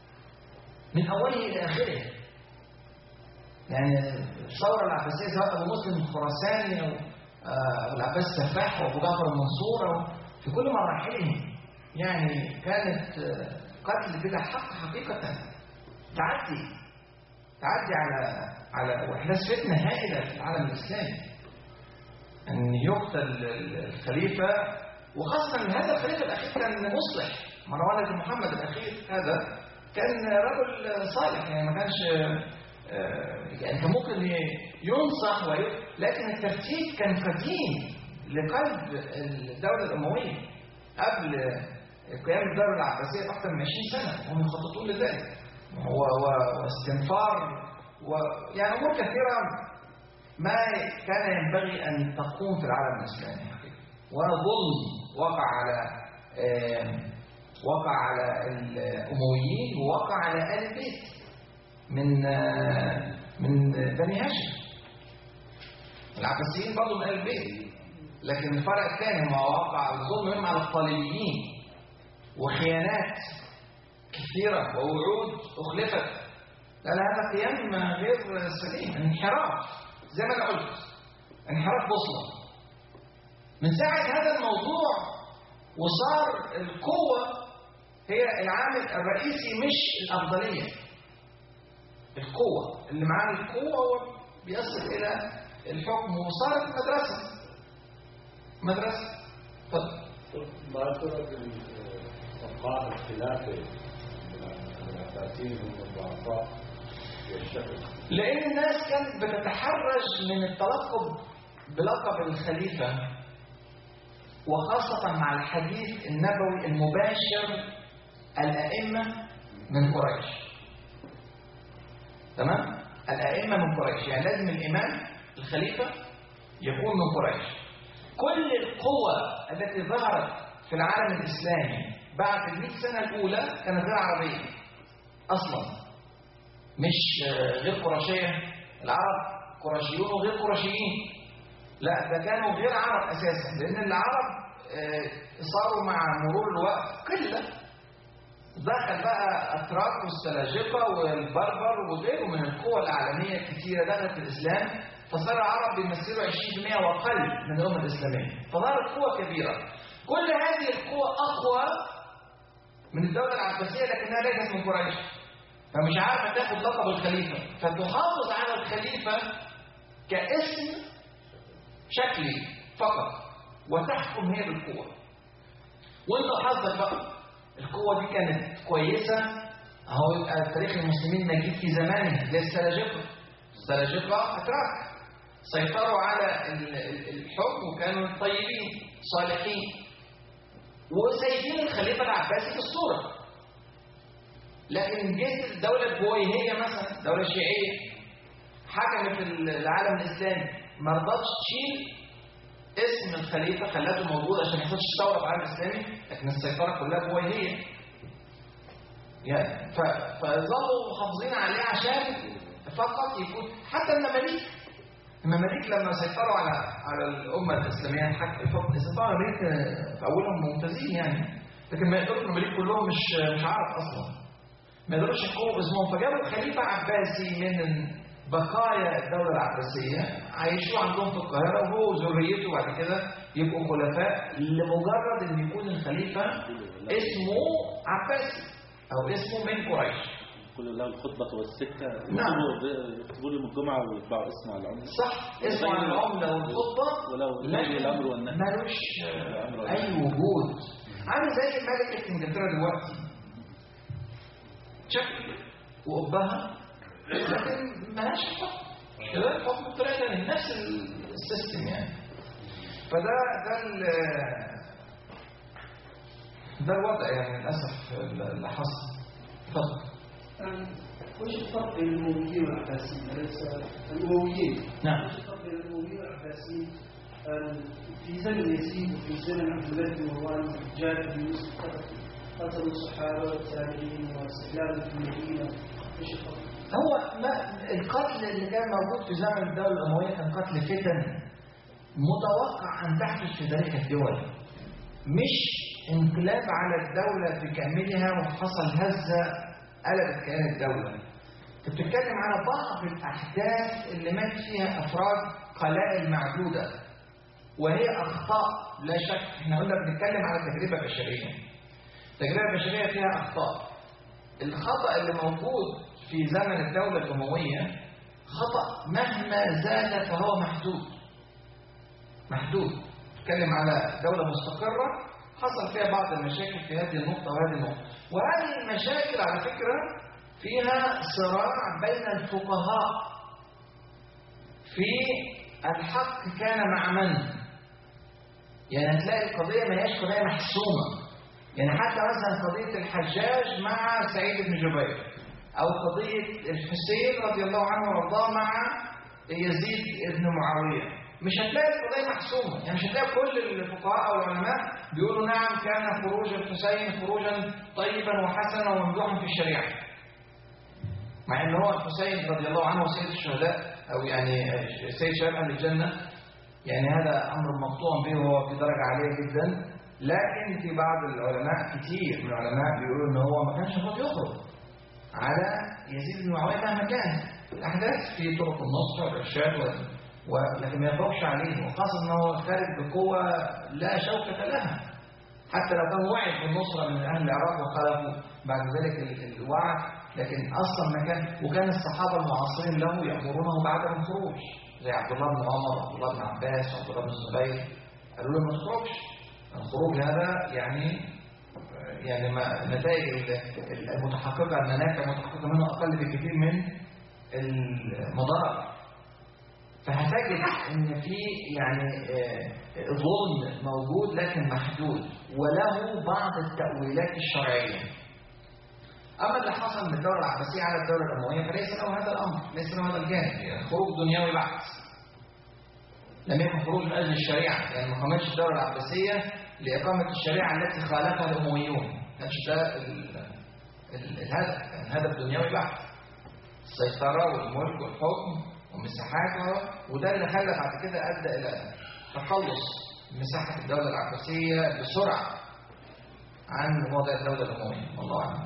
من أوله إلى آخره يعني الثورة العباسية سواء أبو مسلم الخراساني أو آه، أبو العباس السفاح وأبو جعفر المنصور أو في كل مراحلهم يعني كانت آه، قتل بلا حق حقيقة تعدي تعدي على على وإحداث فتنة هائلة في العالم الإسلامي أن يقتل الخليفة وخاصة أن هذا الخليفة الأخير كان مصلح مروان بن محمد الأخير هذا كان رجل صالح يعني ما كانش آه، يعني كان ممكن ينصح وي... لكن الترتيب كان قديم لقلب الدولة الأموية قبل قيام الدولة العباسية بأكثر من 20 سنة هم يخططون لذلك و... و... واستنفار ويعني أمور كثيرة ما كان ينبغي أن تقوم في العالم الإسلامي حقيقة وظلم وقع على آه، وقع على الأمويين ووقع على آل البيت من آه، من بني هاشم العباسيين برضه من آل البيت لكن الفرق الثاني ما وقع الظلم منهم على الطالبيين وخيانات كثيرة ووعود أخلفت لأن هذا قيام غير سليم انحراف زي ما أنا قلت انحراف بوصلة من ساعة هذا الموضوع وصار القوة هي العامل الرئيسي مش الأفضلية القوة اللي معاه القوة هو بيصل إلى الحكم وصارت مدرسة مدرسة اتفضل ما سبب إبقاء الخلافة من العباسيين هم الضعفاء في الشكل لأن الناس كانت بتتحرج من التلقب بلقب الخليفة وخاصة مع الحديث النبوي المباشر الأئمة من قريش تمام؟ الأئمة من قريش يعني لازم الإمام الخليفة يكون من قريش كل القوى التي ظهرت في العالم الإسلامي بعد المئة سنة الأولى كانت غير عربية أصلاً مش غير قرشية العرب قرشيون وغير قرشيين لا ده كانوا غير عرب أساسا لأن العرب آه، صاروا مع مرور الوقت قلة دخل بقى أتراك والسلاجقة والبربر وغيره من القوى العالمية الكثيرة دخلت في الإسلام فصار العرب بيمثلوا 20% وأقل من الأمة الإسلامية فظهرت قوة كبيرة كل هذه القوى أقوى من الدولة العباسية لكنها ليست من قريش فمش عارفه تاخد لقب الخليفه فتحافظ على الخليفه كاسم شكلي فقط وتحكم هي بالقوه وانت حظك بقى القوه دي كانت كويسه اهو يبقى تاريخ المسلمين نجيب في زمانه زي السلاجقه السلاجقه اتراك سيطروا على ال- ال- الحكم وكانوا طيبين صالحين وسايبين الخليفه العباسي في الصوره لكن جه الدولة البويهية مثلا الدولة الشيعية حكمت العالم الإسلامي ما رضتش تشيل اسم الخليفة خلته موجود عشان ما يحصلش ثورة في العالم الإسلامي لكن السيطرة كلها بويهية يعني ف- فظلوا محافظين عليه عشان فقط يكون حتى المماليك المماليك لما سيطروا على على الأمة الإسلامية حتى الحكم استطاعوا المماليك في أولهم ممتازين يعني لكن ما يقدروا المماليك كلهم مش مش عرب أصلا ما يقدروش يحكموا باسمهم فجابوا خليفة عباسي من بقايا الدولة العباسية عايشوه عندهم في القاهرة وهو وذريته بعد كده يبقوا خلفاء لمجرد ان يكون الخليفة اسمه عباسي او اسمه من قريش كل له الخطبة والسكة نعم. يكتبوا- يكتبوا لهم الجمعة ويطبعوا اسمه على العملة صح اسمه على العملة والخطبة ولو لكن الأمر والنهي ملوش الأمر آه، أي وجود عامل زي ملكة إنجلترا دلوقتي شكل وقبها لكن ملهاش حكم مش كده الحكم بطريقة تانية نفس السيستم يعني فده ده ال- ده الوضع يعني للأسف اللي حصل اتفضل وش الفرق بين الأمويين والعباسيين؟ أليس الأمويين نعم وش الفرق بين الأمويين والعباسيين؟ آم، في زمن يزيد وفي زمن عبد الملك بن مروان والحجاج بن يوسف قتلوا الصحابة والتابعين واستقلالهم في المدينة وش الفرق؟ هو ما القتل اللي كان موجود في زمن الدولة الأموية كان قتل فتن متوقع أن تحدث في ذلك الدول مش انقلاب على الدولة بكاملها وحصل هزة قلبت كيان الدولة انت بتتكلم على بعض الأحداث اللي مات فيها أفراد قلائل معدودة وهي أخطاء لا شك احنا قلنا بنتكلم على تجربة بشرية تجربة بشرية فيها أخطاء الخطأ اللي موجود في زمن الدولة الأموية خطأ مهما زاد فهو محدود محدود تتكلم على دولة مستقرة حصل فيها بعض المشاكل في هذه النقطة وهذه النقطة وهذه المشاكل على فكرة فيها صراع بين الفقهاء في الحق كان مع من يعني هتلاقي القضية ما هياش قضية محسومة يعني حتى مثلا قضية الحجاج مع سعيد بن جبير أو قضية الحسين رضي الله عنه وارضاه مع يزيد بن معاوية مش هتلاقي القضية محسومة يعني مش هتلاقي كل الفقهاء أو العلماء بيقولوا نعم كان خروج الحسين خروجا طيبا وحسنا وممدوحا في الشريعة مع ان هو الحسين رضي الله عنه سيد الشهداء او يعني سيد شباب اهل الجنه يعني هذا امر مقطوع به وهو في درجه عاليه جدا لكن في بعض العلماء كتير من العلماء بيقولوا ان هو ما كانش المفروض يخرج على يزيد بن معاويه مهما كان الاحداث في طرق النصر والارشاد و... و... لكن ما يخرجش عليه وخاصه ان هو خارج بقوه لا شوكه لها حتى لو كان وعد بالنصره من اهل العراق وخلفوا بعد ذلك ال- الوعد لكن اصلا ما كان وكان الصحابه المعاصرين له يامرونه بعدم الخروج زي عبد الله بن عمر وعبد الله بن عباس وعبد الله بن الزبير قالوا له ما تخرجش الخروج هذا يعني يعني ما نتائج ال- المتحققه المنافع المتحققه منه اقل بكثير من المضار فهتجد ان في يعني آه، ظلم موجود لكن محدود وله بعض التأويلات الشرعية أما اللي حصل من الدولة العباسية على الدولة الأموية فليس له هذا الأمر ليس له هذا الجانب يعني خروج دنيوي بحت لم يكن خروج من أجل الشريعة يعني ما قامتش الدولة العباسية لإقامة الشريعة التي خالفها الأمويون ما كانش ده ال- ال- الهدف كان هدف دنيوي بحت السيطرة والملك والحكم ومساحاتها وده اللي خلى بعد كده أدى إلى تقلص مساحة الدولة العباسية بسرعة عن وضع الدولة الأموية والله أعلم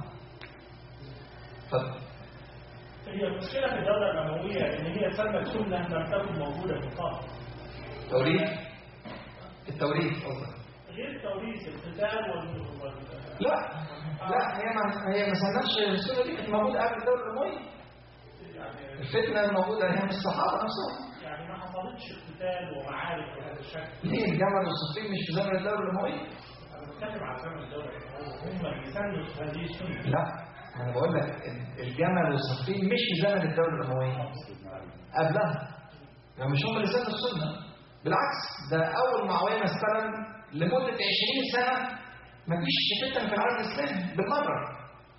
اتفضل هي المشكلة في الدولة الأموية إن هي سمت سنة لم تكن موجودة في القرن توريث التوريث قصدك غير توريث القتال وال وال- لا لا هي ما هي ما سمتش السنة دي كانت موجودة قبل الدولة الأموية يعني الفتنة الموجودة هي من الصحابة نفسهم يعني ما حصلتش قتال ومعارك بهذا الشكل ليه الجمل والصفين مش في زمن الدولة الأموية؟ أنا بتكلم على زمن الدولة الأموية هم اللي سنوا هذه السنة لا أنا بقول لك الجمل والصفين مش في زمن الدولة الأموية قبلها يعني مش هم اللي سنوا السنة بالعكس ده أول معاوية ما استلم لمدة 20 سنة مفيش فتن في العالم الإسلامي بالمرة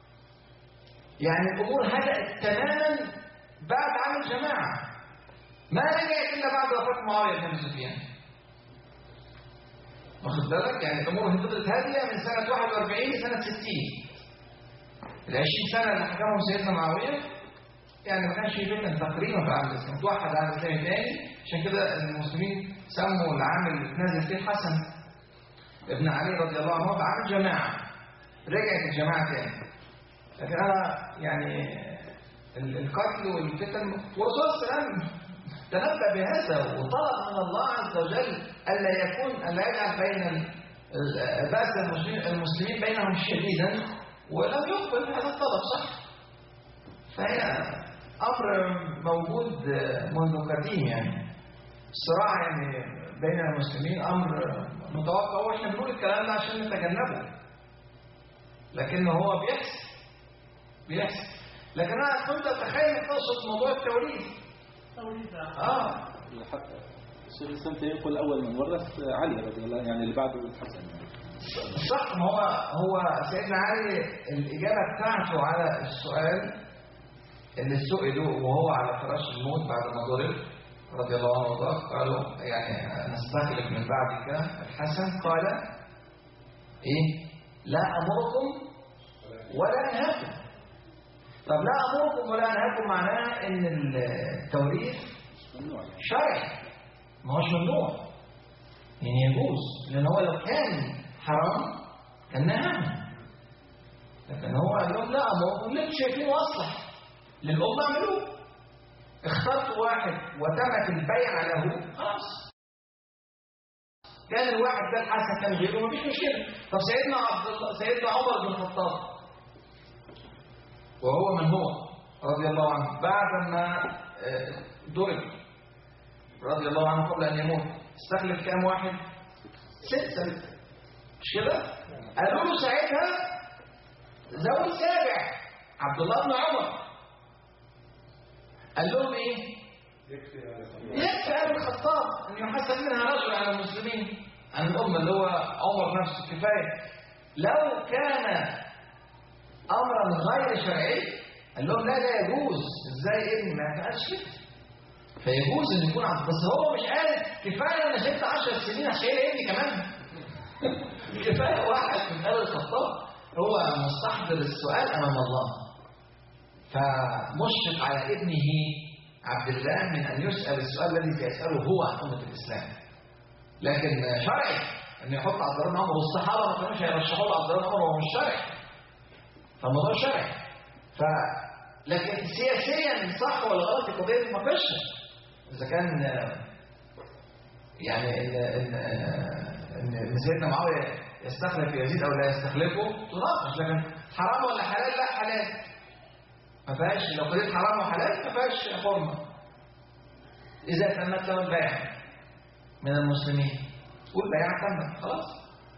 يعني الأمور هدأت تماما بعد عام الجماعة ما رجعت إلا بعد وفاة معاوية بن أبي سفيان واخد بالك يعني الأمور فضلت هادية من سنة 41 لسنة 60 ال 20 سنة اللي حكمهم سيدنا معاوية يعني ما كانش في فتن تقريبا في العالم الإسلامي توحد العالم الإسلامي تاني عشان كده المسلمين سموا العام اللي اتنازل فيه حسن ابن علي رضي الله عنه بعام الجماعة رجعت الجماعة تاني لكن أنا يعني ال- القتل والفتن والرسول صلى الله عليه وسلم تنبأ بهذا وطلب من الله عز وجل ألا يكون ألا يجعل بين ال- ال- بأس المسلمين, المسلمين بينهم شديدا ولم يقبل هذا الطلب صح فهي أمر موجود منذ قديم يعني الصراع يعني بين المسلمين أمر متوقع وإحنا بنقول الكلام ده عشان نتجنبه لكنه هو بيحصل بيحصل لكن أنا كنت أتخيل إنك تقصد موضوع التوريث توريث آه الشيخ الإسلام تيمية يقول أول من ورث علي رضي الله عنه يعني اللي بعده الحسن يعني. صح ما هو هو سيدنا علي الإجابة بتاعته على السؤال اللي سئلوا وهو على فراش الموت بعد ما ضرب رضي الله عنه وارضاه قالوا يعني نستخلف من بعدك الحسن قال ايه لا امركم ولا انهاكم طب لا امركم ولا انهاكم معناها ان التوريث ممنوع يعني. شرعي ما هوش ممنوع يعني يجوز لان هو لو كان حرام كان نهاهم لكن هو قال لهم لا امركم اللي انتوا شايفينه اصلح للامه اعملوه اخترت واحد وتمت البيع له خلاص كان الواحد ده الحسن كان غيره مفيش مشكله طب سيدنا عبد الله سيدنا عمر بن الخطاب وهو من هو رضي الله عنه بعد ما آه، ضرب رضي الله عنه قبل ان يموت استخلف كام واحد ستة مش كده قالوا له ساعتها زوج سابع عبد الله بن عمر قال لهم ايه يكفي ابي الخطاب ان يحسن منها رجل على المسلمين عن الامه اللي هو عمر نفسه كفايه لو كان امرا غير شرعي قال لهم لا ده يجوز ازاي ابني ما قالش كده فيجوز ان يكون عبد بس هو مش قال كفايه انا شلت 10 سنين عشان ابني كمان كفايه واحد من ال الخطاب هو مستحضر السؤال امام الله فمشفق على ابنه عبد الله من ان يسال السؤال الذي سيساله هو عن امه الاسلام لكن شرعي ان يحط عبد الله بن عمر والصحابه ما كانوش هيرشحوا له عبد الله بن عمر وهو مش شرعي فالموضوع شرعي ف لكن سياسيا صح ولا غلط القضيه دي مناقشه اذا كان يعني ان ان ان إن سيدنا معاويه يستخلف يزيد او لا يستخلفه تناقش لكن حرام ولا حلال لا حلال ما فيهاش لو قضيه حرام وحلال ما فيهاش حرمه اذا تمت له البيع من المسلمين والبيع تمت خلاص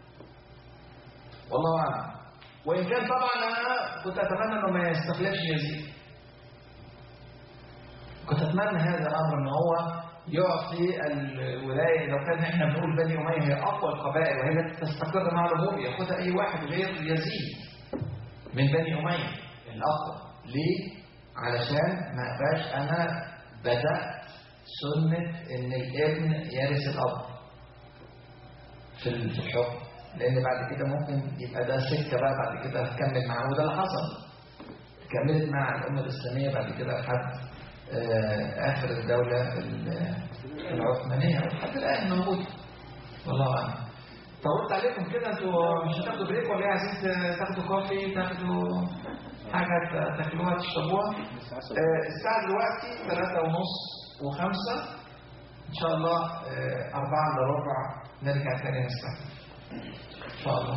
والله اعلم وان كان طبعا انا كنت اتمنى انه ما يستخلفش يزيد كنت اتمنى هذا الامر ان هو يعطي الولايه لو كان احنا بنقول بني اميه هي اقوى القبائل وهي التي تستقر مع الامور ياخدها اي واحد غير يزيد من بني اميه الاقوى ليه؟ علشان ما ابقاش انا بدات سنه ان الابن يرث الاب في ال- في الحكم لان بعد كده ممكن يبقى ده سكه بقى بعد كده هتكمل معاه وده اللي حصل كملت مع الامه الاسلاميه بعد كده لحد آه، اخر الدوله ال- العثمانيه ولحد الان موجود والله اعلم طولت عليكم كده انتوا مش هتاخدوا بريك ولا ايه عايزين تاخدوا كوفي تاخدوا حاجه تاكلوها تشربوها آه، الساعه دلوقتي ثلاثة ونص وخمسة ان شاء الله آه، أربعة الا ربع نرجع تاني نستكمل ان شاء الله